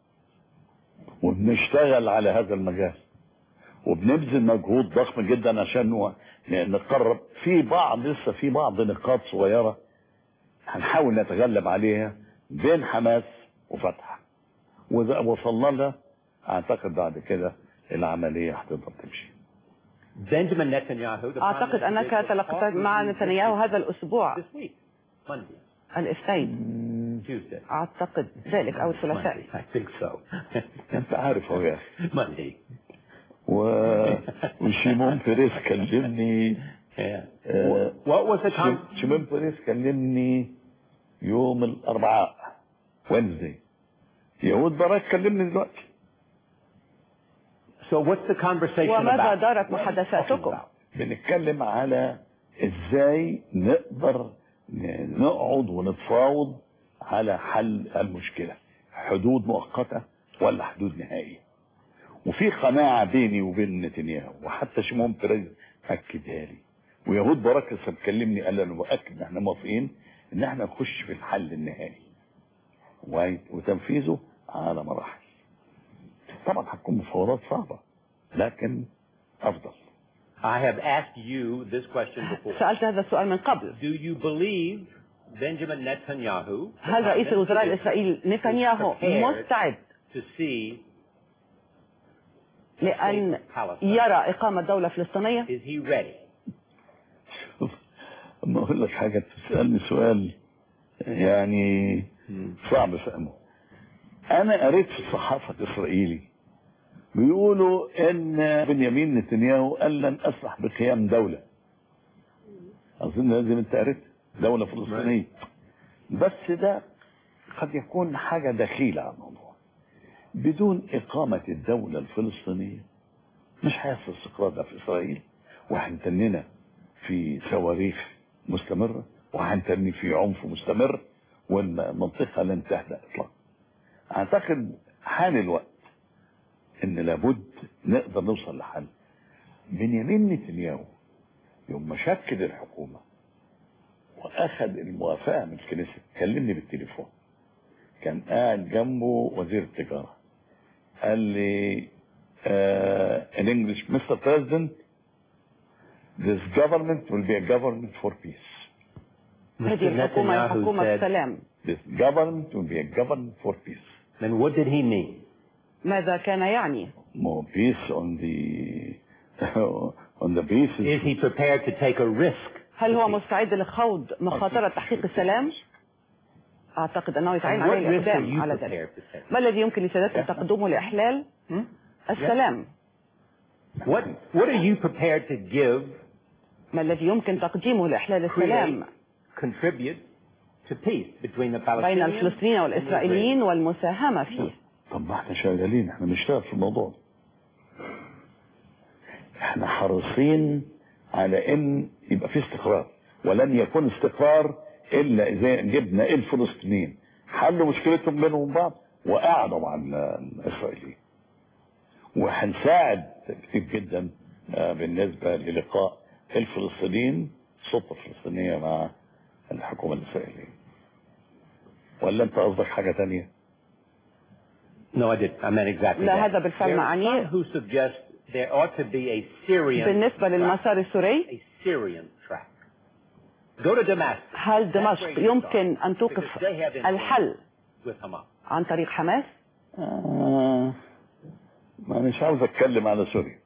وبنشتغل على هذا المجال وبنبذل مجهود ضخم جدا عشان نو- ن- نقرب في بعض لسه في بعض نقاط صغيره هنحاول نتغلب عليها بين حماس وفتح واذا وصلنا لها اعتقد بعد كده العمليه هتقدر تمشي Benjamin Netanyahu, the Prime أعتقد Minister, أنك will تلقيت talk مع with you نتنياهو هذا الأسبوع this week, Monday, الاثنين Tuesday. أعتقد ذلك أو الثلاثاء Monday, I think so. انت عارف هو يا اخي Monday. و... وشيمون بيريس كلمني Yeah. آه، What was the شيم- con- شيمون بيريس كلمني يوم الاربعاء وينزداي يهود باراك كلمني دلوقتي So what's the conversation وماذا about? دارت What are you talking محادثاتكم about? بنتكلم على ازاي نقدر ن- نقعد ونتفاوض على حل المشكلة حدود مؤقتة ولا حدود نهائية وفي قناعة بيني وبين نتنياهو وحتى شيمون بيريز أكدها لي ويهود باراك لسه مكلمني قال لي انا مؤكد ان احنا موافقين ان احنا نخش في الحل النهائي و- وتنفيذه على مراحل طبعا هتكون مفاوضات صعبة لكن افضل I have asked you this question before. سألت هذا السؤال من قبل Do you believe Benjamin Netanyahu, the هل رئيس Prime الوزراء Minister, الإسرائيلي نتنياهو prepared مستعد to see لأن Palestine? يرى إقامة دولة فلسطينية Is he ready? اما اقول لك حاجة تسألني سؤال يعني صعب فهمه انا قريت في الصحافة الاسرائيلي بيقولوا ان بنيامين نتنياهو قال لن اسمح بقيام دولة اظن لازم انت قريت دولة فلسطينية بس ده قد يكون حاجة دخيلة على الموضوع بدون اقامة الدولة الفلسطينية مش هيحصل استقرار ده في اسرائيل وهنتننا في صواريخ مستمرة وهنتني في عنف مستمر والمنطقة لن تهدأ اطلاقا اعتقد حان الوقت ان لابد نقدر نوصل لحل بنيامين نتنياهو يوم ما شكل الحكومة واخذ الموافقة من الكنيسة كلمني بالتليفون كان قاعد جنبه وزير التجارة قال لي uh, in English Mr. President this government will be a government for peace هذه الحكومة هي حكومة said, السلام This government will be a government for peace. then what did he mean? ماذا كان يعني More peace on the on the basis. Is he prepared to take a risk? هل هو مستعد لخوض مخاطرة تحقيق السلام أعتقد أنه يتعين And what عليه risk are الإقدام you على ذلك prepared to take? ما الذي يمكن لسادتك تقدمه لإحلال السلام What What are you prepared to give, ما الذي يمكن تقديمه لإحلال السلام create, contribute to peace between the بين Palestinians الفلسطينيين and the والإسرائيليين والمساهمة فيه طب ما احنا شغالين احنا بنشتغل في الموضوع ده. احنا حريصين على ان يبقى في استقرار ولن يكون استقرار الا اذا جبنا الفلسطينيين حلوا مشكلتهم بينهم وبين بعض وقعدوا مع ال- الاسرائيليين وهنساعد كتير جدا آه، بالنسبه للقاء الفلسطينيين السلطه الفلسطينيه مع الحكومه الاسرائيليه ولا انت قصدك حاجه تانية؟ No, I did. I meant exactly لا that. هذا بالفعل There are معنيه. some who suggest there ought to be a Syrian بالنسبة للمسار السوري a Syrian track. Go to Damascus هل دمشق يمكن أن توقف الحل with Hamas. عن طريق حماس آه ما مش عاوز اتكلم على سوريا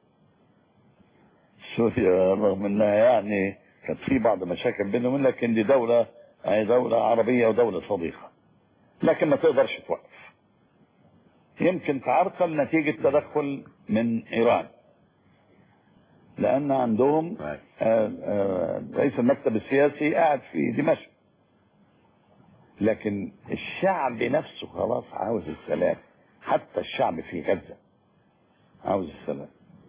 سوريا رغم انها يعني كانت في بعض مشاكل بينهم لكن دي دولة هي دولة عربية ودولة صديقة لكن ما تقدرش توقف يمكن تعرقل نتيجة تدخل من ايران لان عندهم Right. آه، آه، رئيس المكتب السياسي قاعد في دمشق لكن الشعب نفسه خلاص عاوز السلام حتى الشعب في غزة عاوز السلام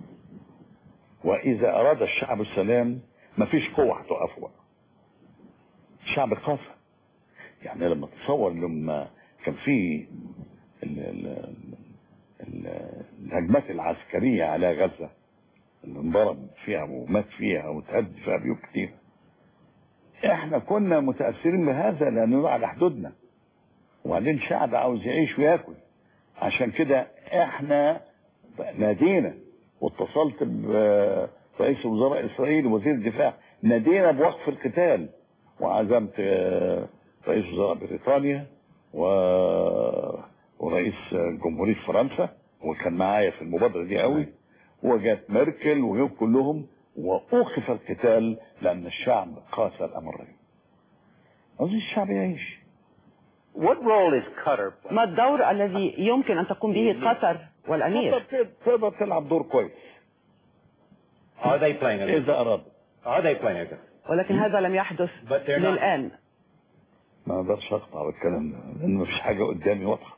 وإذا أراد الشعب السلام مفيش قوة هتوقفه بقى الشعب قاسى يعني لما تصور لما كان في ال- ال- ال- الهجمات العسكرية على غزة اللي انضرب فيها ومات فيها وتهد فيها بيوت كتير احنا كنا متأثرين بهذا لأنه على حدودنا وبعدين شعب عاوز يعيش وياكل عشان كده احنا نادينا واتصلت برئيس وزراء اسرائيل وزير الدفاع نادينا بوقف القتال وعزمت آه، رئيس وزراء بريطانيا و... ورئيس جمهورية فرنسا وكان معايا في المبادرة دي قوي وجات ميركل وجاب كلهم وأوقف القتال لأن الشعب قاس الأمرين عاوز الشعب يعيش What role is Qatar ما الدور الذي يمكن أن تقوم به قطر والأمير تقدر تقدر تلعب دور كويس Are they playing a إذا أراد Are they playing a ولكن هذا لم يحدث But they're not. للآن ما اقدرش اقطع بالكلام ده لان مفيش حاجه قدامي واضحه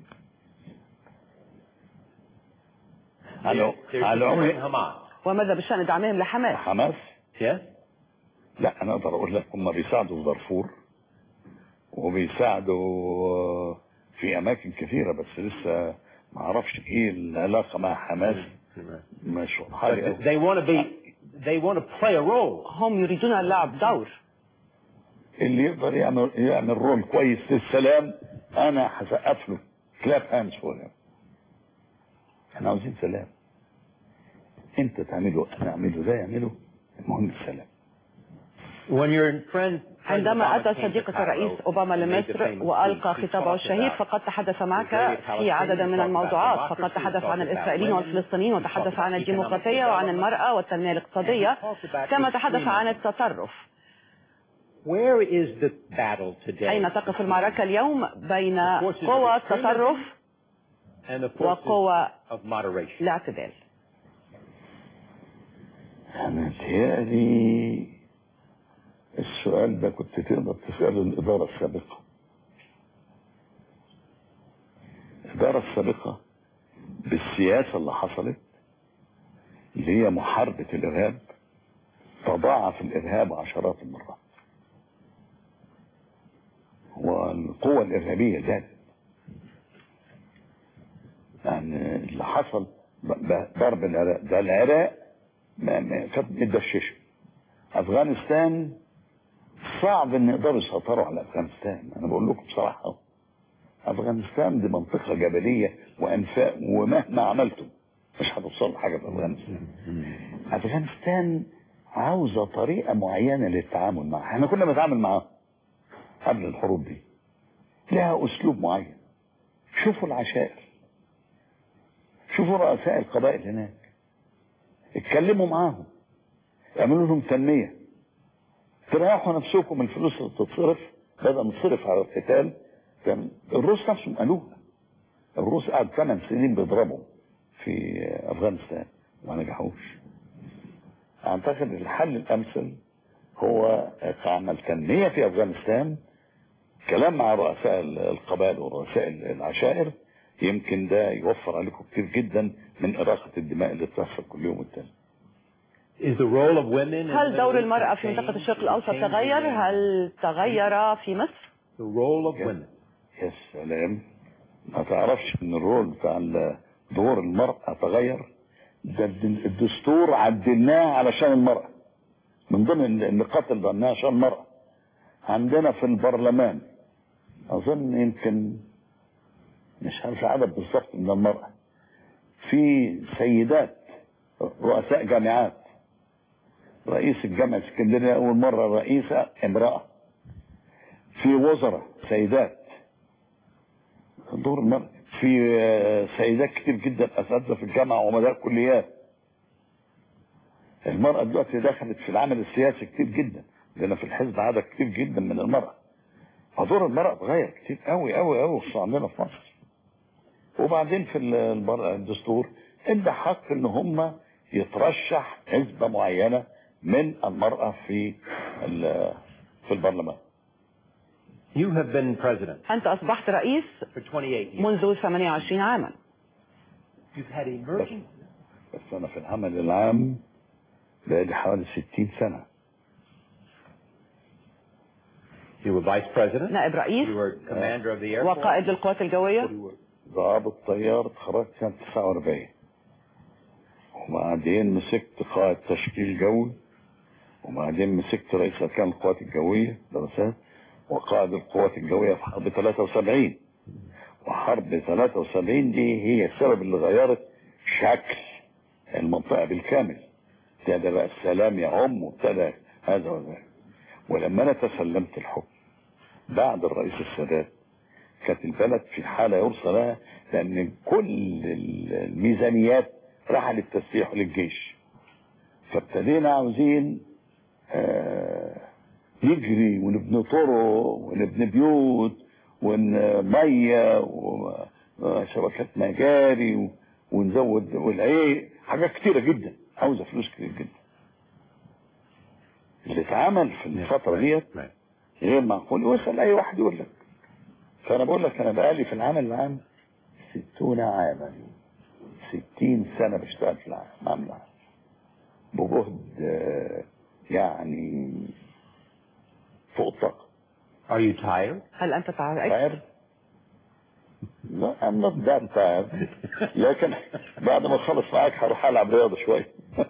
على They're على supporting العموم Hamas. وماذا بشأن دعمهم لحماس حماس Yes? لا انا اقدر اقول لك هم بيساعدوا في دارفور وبيساعدوا في اماكن كثيره بس لسه ما اعرفش ايه العلاقه مع حماس مش واضحه لي But أوي. they want to be they want to play a role. هم يريدون اللعب دور اللي يقدر يعمل يعمل رول كويس للسلام انا هسقف له كلاب هاندز فور احنا عاوزين سلام انت تعمله انا اعمله ده يعمله المهم السلام When your friend عندما أتى Obama came to صديقة Cairo الرئيس أوباما and made the لمصر famous وألقى speech, he خطابه talked الشهير about فقد تحدث معك Israeli في عدد من Palestinians, الموضوعات talked about فقد تحدث عن democracy, الإسرائيليين talked about والفلسطينيين women, وتحدث talked عن about الديمقراطية economic وعن development. المرأة والتنمية الاقتصادية talked about كما تحدث عن extremism. التطرف Where is the battle today? أين تقف المعركة اليوم بين قوى التطرف and the forces وقوى of moderation. الاعتدال انا متهيألي السؤال ده كنت تقدر تسأله الإدارة السابقة الإدارة السابقة بالسياسة اللي حصلت اللي هي محاربة الإرهاب تضاعف الإرهاب عشرات المرات والقوة الإرهابية زادت يعني اللي حصل ب- ب- ضرب العراق ده العراق ما ما كانت متدششه افغانستان صعب ان يقدروا يسيطروا على افغانستان انا بقول لكم بصراحه أهو. افغانستان دي منطقه جبليه وانفاق ومهما عملتم مش هتوصلوا لحاجه في افغانستان افغانستان عاوزه طريقه معينه للتعامل معها احنا كنا بنتعامل معاها قبل الحروب دي لها اسلوب معين شوفوا العشائر شوفوا رؤساء القبائل هناك اتكلموا معاهم اعملوا لهم تنمية تريحوا نفسكم من الفلوس اللي بتتصرف بدل ما تصرف على القتال كان الروس نفسهم قالوها الروس قعد ثمان سنين بيضربوا في افغانستان وما نجحوش اعتقد الحل الامثل هو عمل تنمية في افغانستان كلام مع رؤساء القبائل ورؤساء العشائر يمكن ده يوفر عليكم كتير جدا من إراقة الدماء اللي بتحصل كل يوم والتاني Is the role of women in هل the دور Middle East المرأة في changed? منطقة الشرق الأوسط Changed تغير؟ in هل تغير في مصر؟ The role of Yeah. women. يا سلام ما تعرفش ان الرول بتاع ال- دور المرأة تغير ده الد- الدستور عدلناه علشان المرأة من ضمن النقاط اللي ضمناها عشان المرأة عندنا في البرلمان اظن يمكن مش عارف العدد بالظبط من المرأة في سيدات رؤساء جامعات رئيس الجامعة الاسكندرية أول مرة رئيسة امرأة في وزراء سيدات دور المرأة في آه، سيدات كتير جدا أساتذة في الجامعة وعمداء كليات المرأة دلوقتي دخلت في العمل السياسي كتير جدا لأن في الحزب عدد كتير جدا من المرأة فدور المرأة اتغير كتير قوي قوي قوي خصوصا عندنا في مصر وبعدين في ال- البر- الدستور ادى حق ان هم يترشح حزبة معينة من المرأة في ال- في البرلمان You have been president أنت أصبحت رئيس for 28 years. منذ 28 عاما You've had emerging. بس انا في العمل العام بقالي حوالي 60 سنة You were vice president. نائب رئيس You were commander of the air force. وقائد للقوات الجوية You were ضابط طيار اتخرجت سنة 49 وبعدين مسكت قائد تشكيل جوي وبعدين مسكت رئيس أركان القوات الجوية دراسات وقائد القوات الجوية في حرب 73 وحرب 73 دي هي السبب اللي غيرت شكل المنطقة بالكامل ابتدى بقى السلام يعم وابتدى هذا وذاك ولما انا تسلمت الحكم بعد الرئيس السادات كانت البلد في حالة يرثى لها لأن كل الميزانيات راح للتسليح وللجيش فابتدينا عاوزين آه، نجري ونبني طرق ونبني بيوت ومية وشبكات مجاري و- ونزود والعيه حاجات كتيرة جدا عاوزة فلوس كتير جدا اللي اتعمل في الفترة ديت right. غير معقول واسأل أي واحد يقول لك فأنا بقول لك أنا بقالي في العمل العام ستون عاما ستين سنة بشتغل في العمل العام العام بجهد آه، يعني فوق الطاقة Are you tired? هل أنت تعرف tired؟ لا I'm not that tired لكن بعد ما اخلص معاك هروح العب رياضة شوية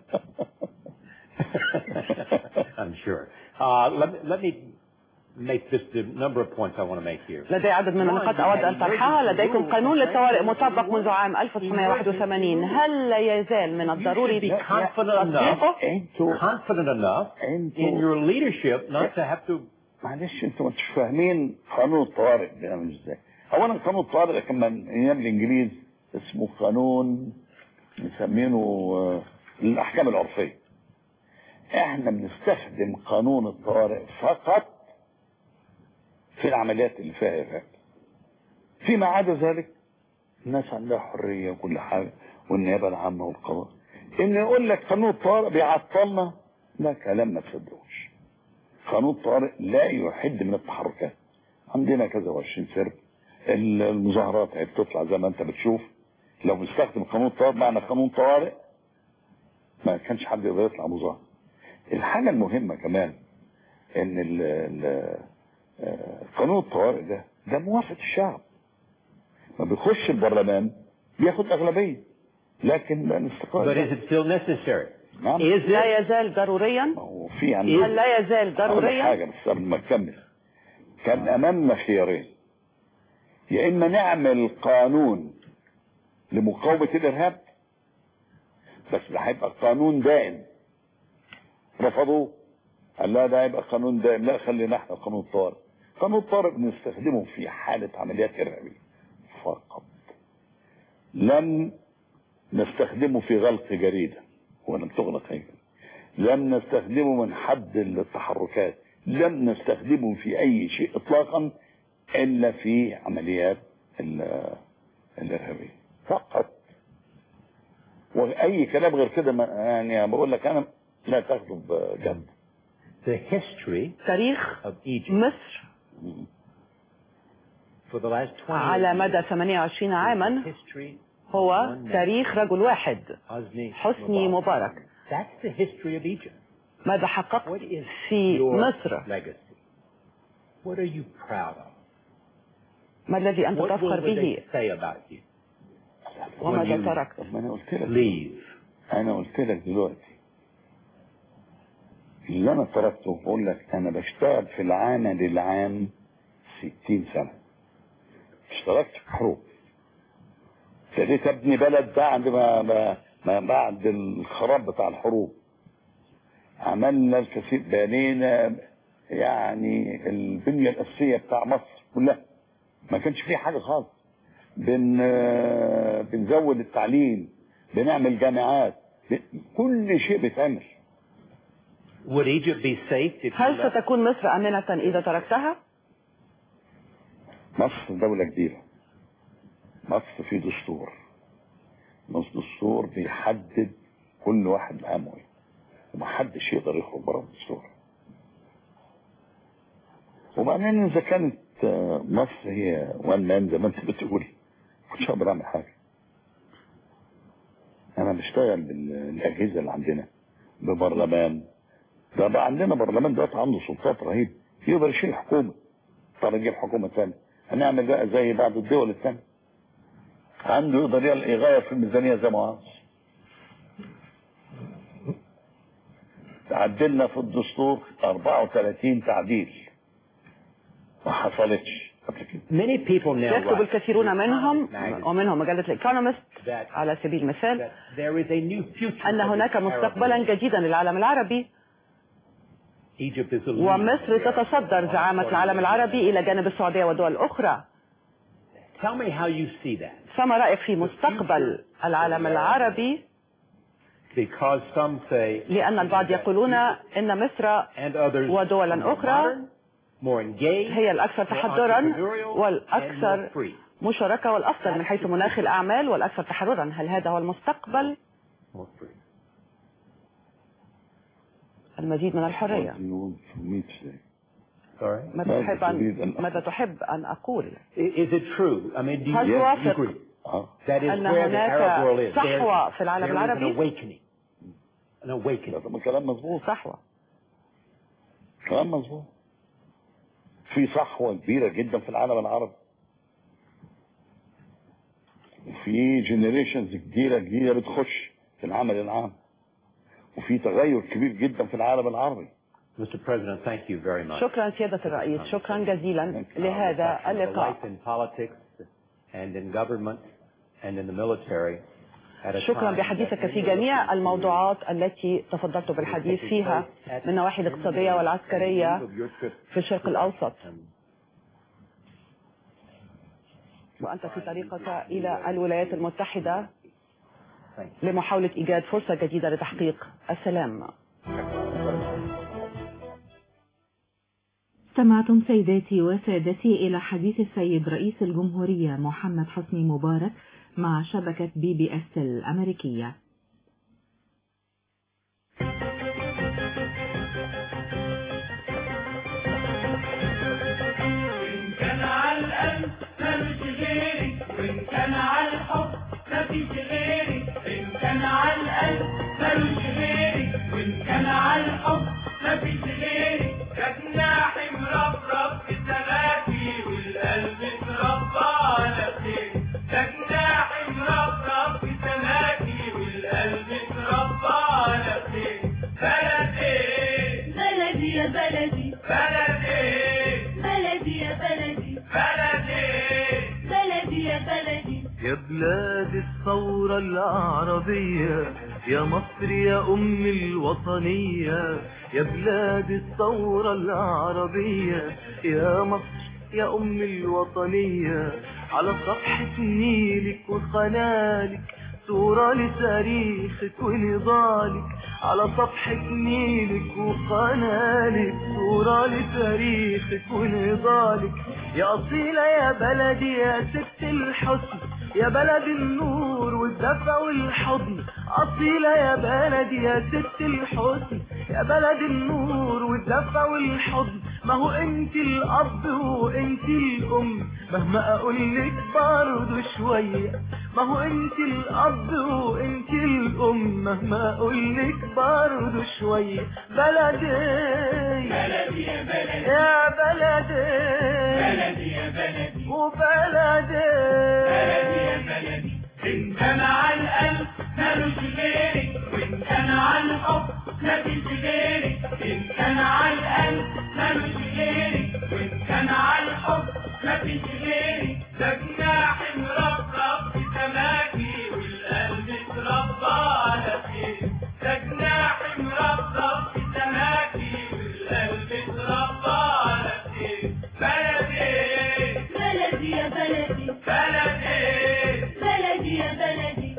I'm sure. Uh, let, me, let me make just a number of points I want to make here. لدي عدد من النقاط أود أن طرحها لديكم قانون للطوارئ مطبق منذ عام 1981 هل لا يزال من You should be الضروري confident enough, تطبيقه؟ انتوا confident enough in انتوا your leadership not to have to معلش انتوا مش فاهمين قانون الطوارئ بيعمل ازاي اولا قانون الطوارئ كان من ايام الانجليز اسمه قانون مسمينه آه، الاحكام العرفيه احنا بنستخدم قانون الطوارئ فقط في العمليات اللي فيها ارهاب فيما عدا ذلك الناس عندها حريه وكل حاجه والنيابه العامه والقضاء ان يقول لك قانون الطوارئ بيعطلنا ده كلام ما تصدقوش قانون الطوارئ لا يحد من التحركات عندنا كذا وعشرين سرب المظاهرات هي بتطلع زي ما انت بتشوف لو بنستخدم قانون الطوارئ معنى قانون طوارئ ما كانش حد يقدر يطلع مظاهر الحاجة المهمة كمان ان ال ال آه، قانون الطوارئ ده ده موافقة الشعب ما بيخش البرلمان بياخد اغلبية لكن But الاستقرار is it still necessary? نعم Is لا it? يزال ضروريا ما هو في عندنا هل لا يزال أقول لك ضروريا حاجة بس قبل ما تكمل كان أمامنا خيارين يا إما نعمل قانون لمقاومة الإرهاب بس ده هيبقى قانون دائم رفضوه قال لا ده هيبقى قانون دائم لا خلينا احنا قانون الطوارئ قانون الطارئ بنستخدمه في حالة عمليات إرهابية فقط لم نستخدمه في غلق جريدة ولم تغلق هيكل لم نستخدمه من حد التحركات لم نستخدمه في أي شيء إطلاقا إلا في عمليات ال- الإرهابية فقط وأي كلام غير كده ما- يعني بقول لك أنا لا تاخده بجد The history تاريخ of Egypt مصر for the last 20 على years مدى 28 عاما history هو تاريخ رجل واحد Hosni حسني مبارك That's the history of Egypt. ماذا حققت What is في your مصر legacy? What are you proud of? ما الذي أنت What will تفخر they به say about you? وماذا تركت طب ما أنا قلت لك Leave. انا قلت لك دلوقتي اللي انا تركته بقول لك انا بشتغل في العمل العام ستين سنة اشتركت في حروب ابتديت ابني بلد بعد ما, ما, ما بعد الخراب بتاع الحروب عملنا الكثير بنينا يعني البنية الأساسية بتاع مصر كلها ما كانش فيه حاجة خالص بن بنزود التعليم بنعمل جامعات ب- كل شيء بيتعمل Would Egypt be safe if you هل left? ستكون مصر آمنة إذا تركتها؟ مصر دولة كبيرة مصر في دستور مصر دستور بيحدد كل واحد مقامه ايه ومحدش يقدر يخرج بره الدستور وبعدين اذا كانت آه، مصر هي وان مان زي ما انت بتقول مش هقدر اعمل حاجه انا بشتغل بالاجهزه اللي عندنا ببرلمان ده بقى عندنا برلمان دلوقتي عنده سلطات رهيبه يقدر يشيل حكومه طب نجيب حكومه ثانيه هنعمل بقى زي بعض الدول الثانيه عنده يقدر يغير في الميزانيه زي ما هو عاوز عدلنا في الدستور 34 تعديل ما حصلتش قبل كده Many people now يكتب write الكثيرون in منهم magazine ومنهم مجلة الإيكونومست that, على سبيل المثال that there is a new future أن for هناك this Arab مستقبلا world. جديدا للعالم العربي Egypt is the leader ومصر of the Arab تتصدر world. زعامة العالم العربي إلى جانب السعودية ودول أخرى Tell me how you see that. فما رأيك في مستقبل العالم العربي Because some say لأن البعض يقولون إن مصر and others ودولا more أخرى modern, more engaged, هي الأكثر more تحضرا entrepreneurial, and والأكثر more free. مشاركة والأفضل من حيث مناخ الأعمال والأكثر تحررا هل هذا هو المستقبل؟ More free. المزيد من الحرية What do you want from me to say? Sorry. ماذا ماذا تحب تريد أن أن ماذا تحب أن أقول؟ I- Is it true? I mean, do you, هل do you توافق agree? اه That is أن where the هناك Arab world is. There, صحوة في العالم there is an العربي؟ awakening. An لا awakening. طب كلام مظبوط صحوة كلام مظبوط في صحوة كبيرة جدا في العالم العربي وفي جنريشنز كبيرة جديدة بتخش في العمل العام وفي تغير كبير جدا في العالم العربي Mr. President, thank you very much. شكرا سيادة الرئيس شكرا جزيلا لهذا Passion for اللقاء life in politics and in government and in the military at a شكرا time بحديثك that في many جميع Muslims الموضوعات التي تفضلت بالحديث فيها من النواحي الاقتصادية والعسكرية of your trip في الشرق الأوسط and وأنت في طريقك إلى الولايات المتحدة thank you. لمحاولة إيجاد فرصة جديدة لتحقيق السلام استمعتم سيداتي وسادتي إلى حديث السيد رئيس الجمهورية محمد حسني مبارك مع شبكة بي بي اس الأمريكية إن كان على القلب مفيش غيري وإن كان على الحب مفيش غيري إن كان على القلب ملوش غيري وإن كان على الحب مفيش غيري يا جناحي مربرب في سماكي والقلب اتربى على خير يا جناحي مربرب في سماكي والقلب اتربى على خير بلدي بلدي يا بلدي بلدي بلدي يا بلدي بلدي بلدي يا بلدي يا بلاد الثورة العربية يا مصر يا أم الوطنية يا بلاد الثورة العربية يا مصر يا أم الوطنية على صفحة نيلك وقنالك صورة لتاريخك ونضالك على صفحة نيلك وقنالك صورة لتاريخك ونضالك يا أصيلة يا بلدي يا ست الحسن يا بلد النور والدفى والحضن أصيلة يا بلدي يا ست الحسن يا بلد النور والدفى والحضن ما هو انت الأب وانت الأم مهما أقولك برضو شوية ما هو انت الأب وانت الأم مهما أقولك برضو شوية بلدي بلدي يا بلدي يا بلدي بلدي يا بلدي وبلدي بلدي يا بلدي إن كان على القلب مالوش غيرك وإن كان على الحب مفيش غيرك إن كان على القلب مالوش غيرك وإن كان على الحب مفيش غيرك ده جناح مربرب في سماكي والقلب اتربى على خير ده جناح مربرب في سماكي والقلب اتربى على خير بلدي بلدي يا بلدي بلدي بلدي يا بلدي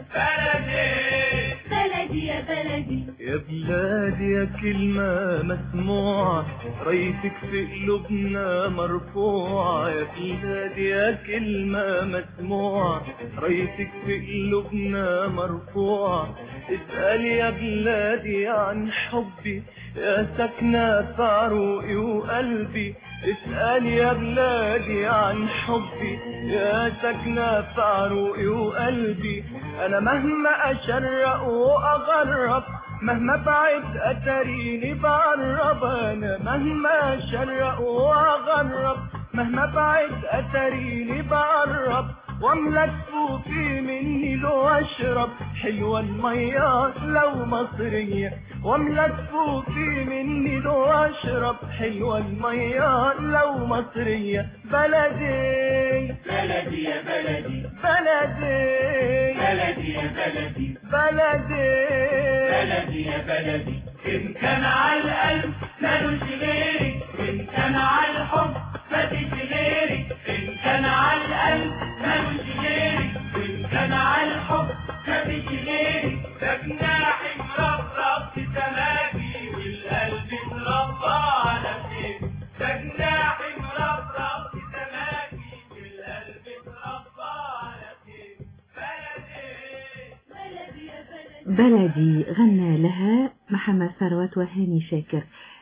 بلدي بلدي يا بلدي يا بلادي يا كلمة مسموعة رايتك في قلوبنا مرفوعة يا بلادي يا كلمة مسموعة رايتك في قلوبنا مرفوعة اسأل يا بلادي عن حبي يا سكنة في عروقي وقلبي اسأل يا بلادي عن حبي يا سكنة في عروقي وقلبي أنا مهما أشرق وأغرب مهما بعد أتريني بعرب أنا مهما أشرق وأغرب مهما بعد أتريني بعرب واملى كفوفي مني لو أشرب حلوة المية لو مصرية واملى كفوفي مني لو أشرب حلوة المية لو مصرية بلدي بلدي يا بلدي بلدي بلدي يا بلدي بلدي بلدي يا بلدي إن كان على القلب مالوش غيرك وإن كان على الحب مفيش غيرك إن كان على القلب مالوش غيرك وإن كان على الحب مفيش غيرك ده جناح مربرب في سماكي والقلب اتربى على خير ده جناح مربرب في سماكي والقلب اتربى على خير بلدي بلدي يا بلدي بلدي غنى لها محمد ثروت وهاني شاكر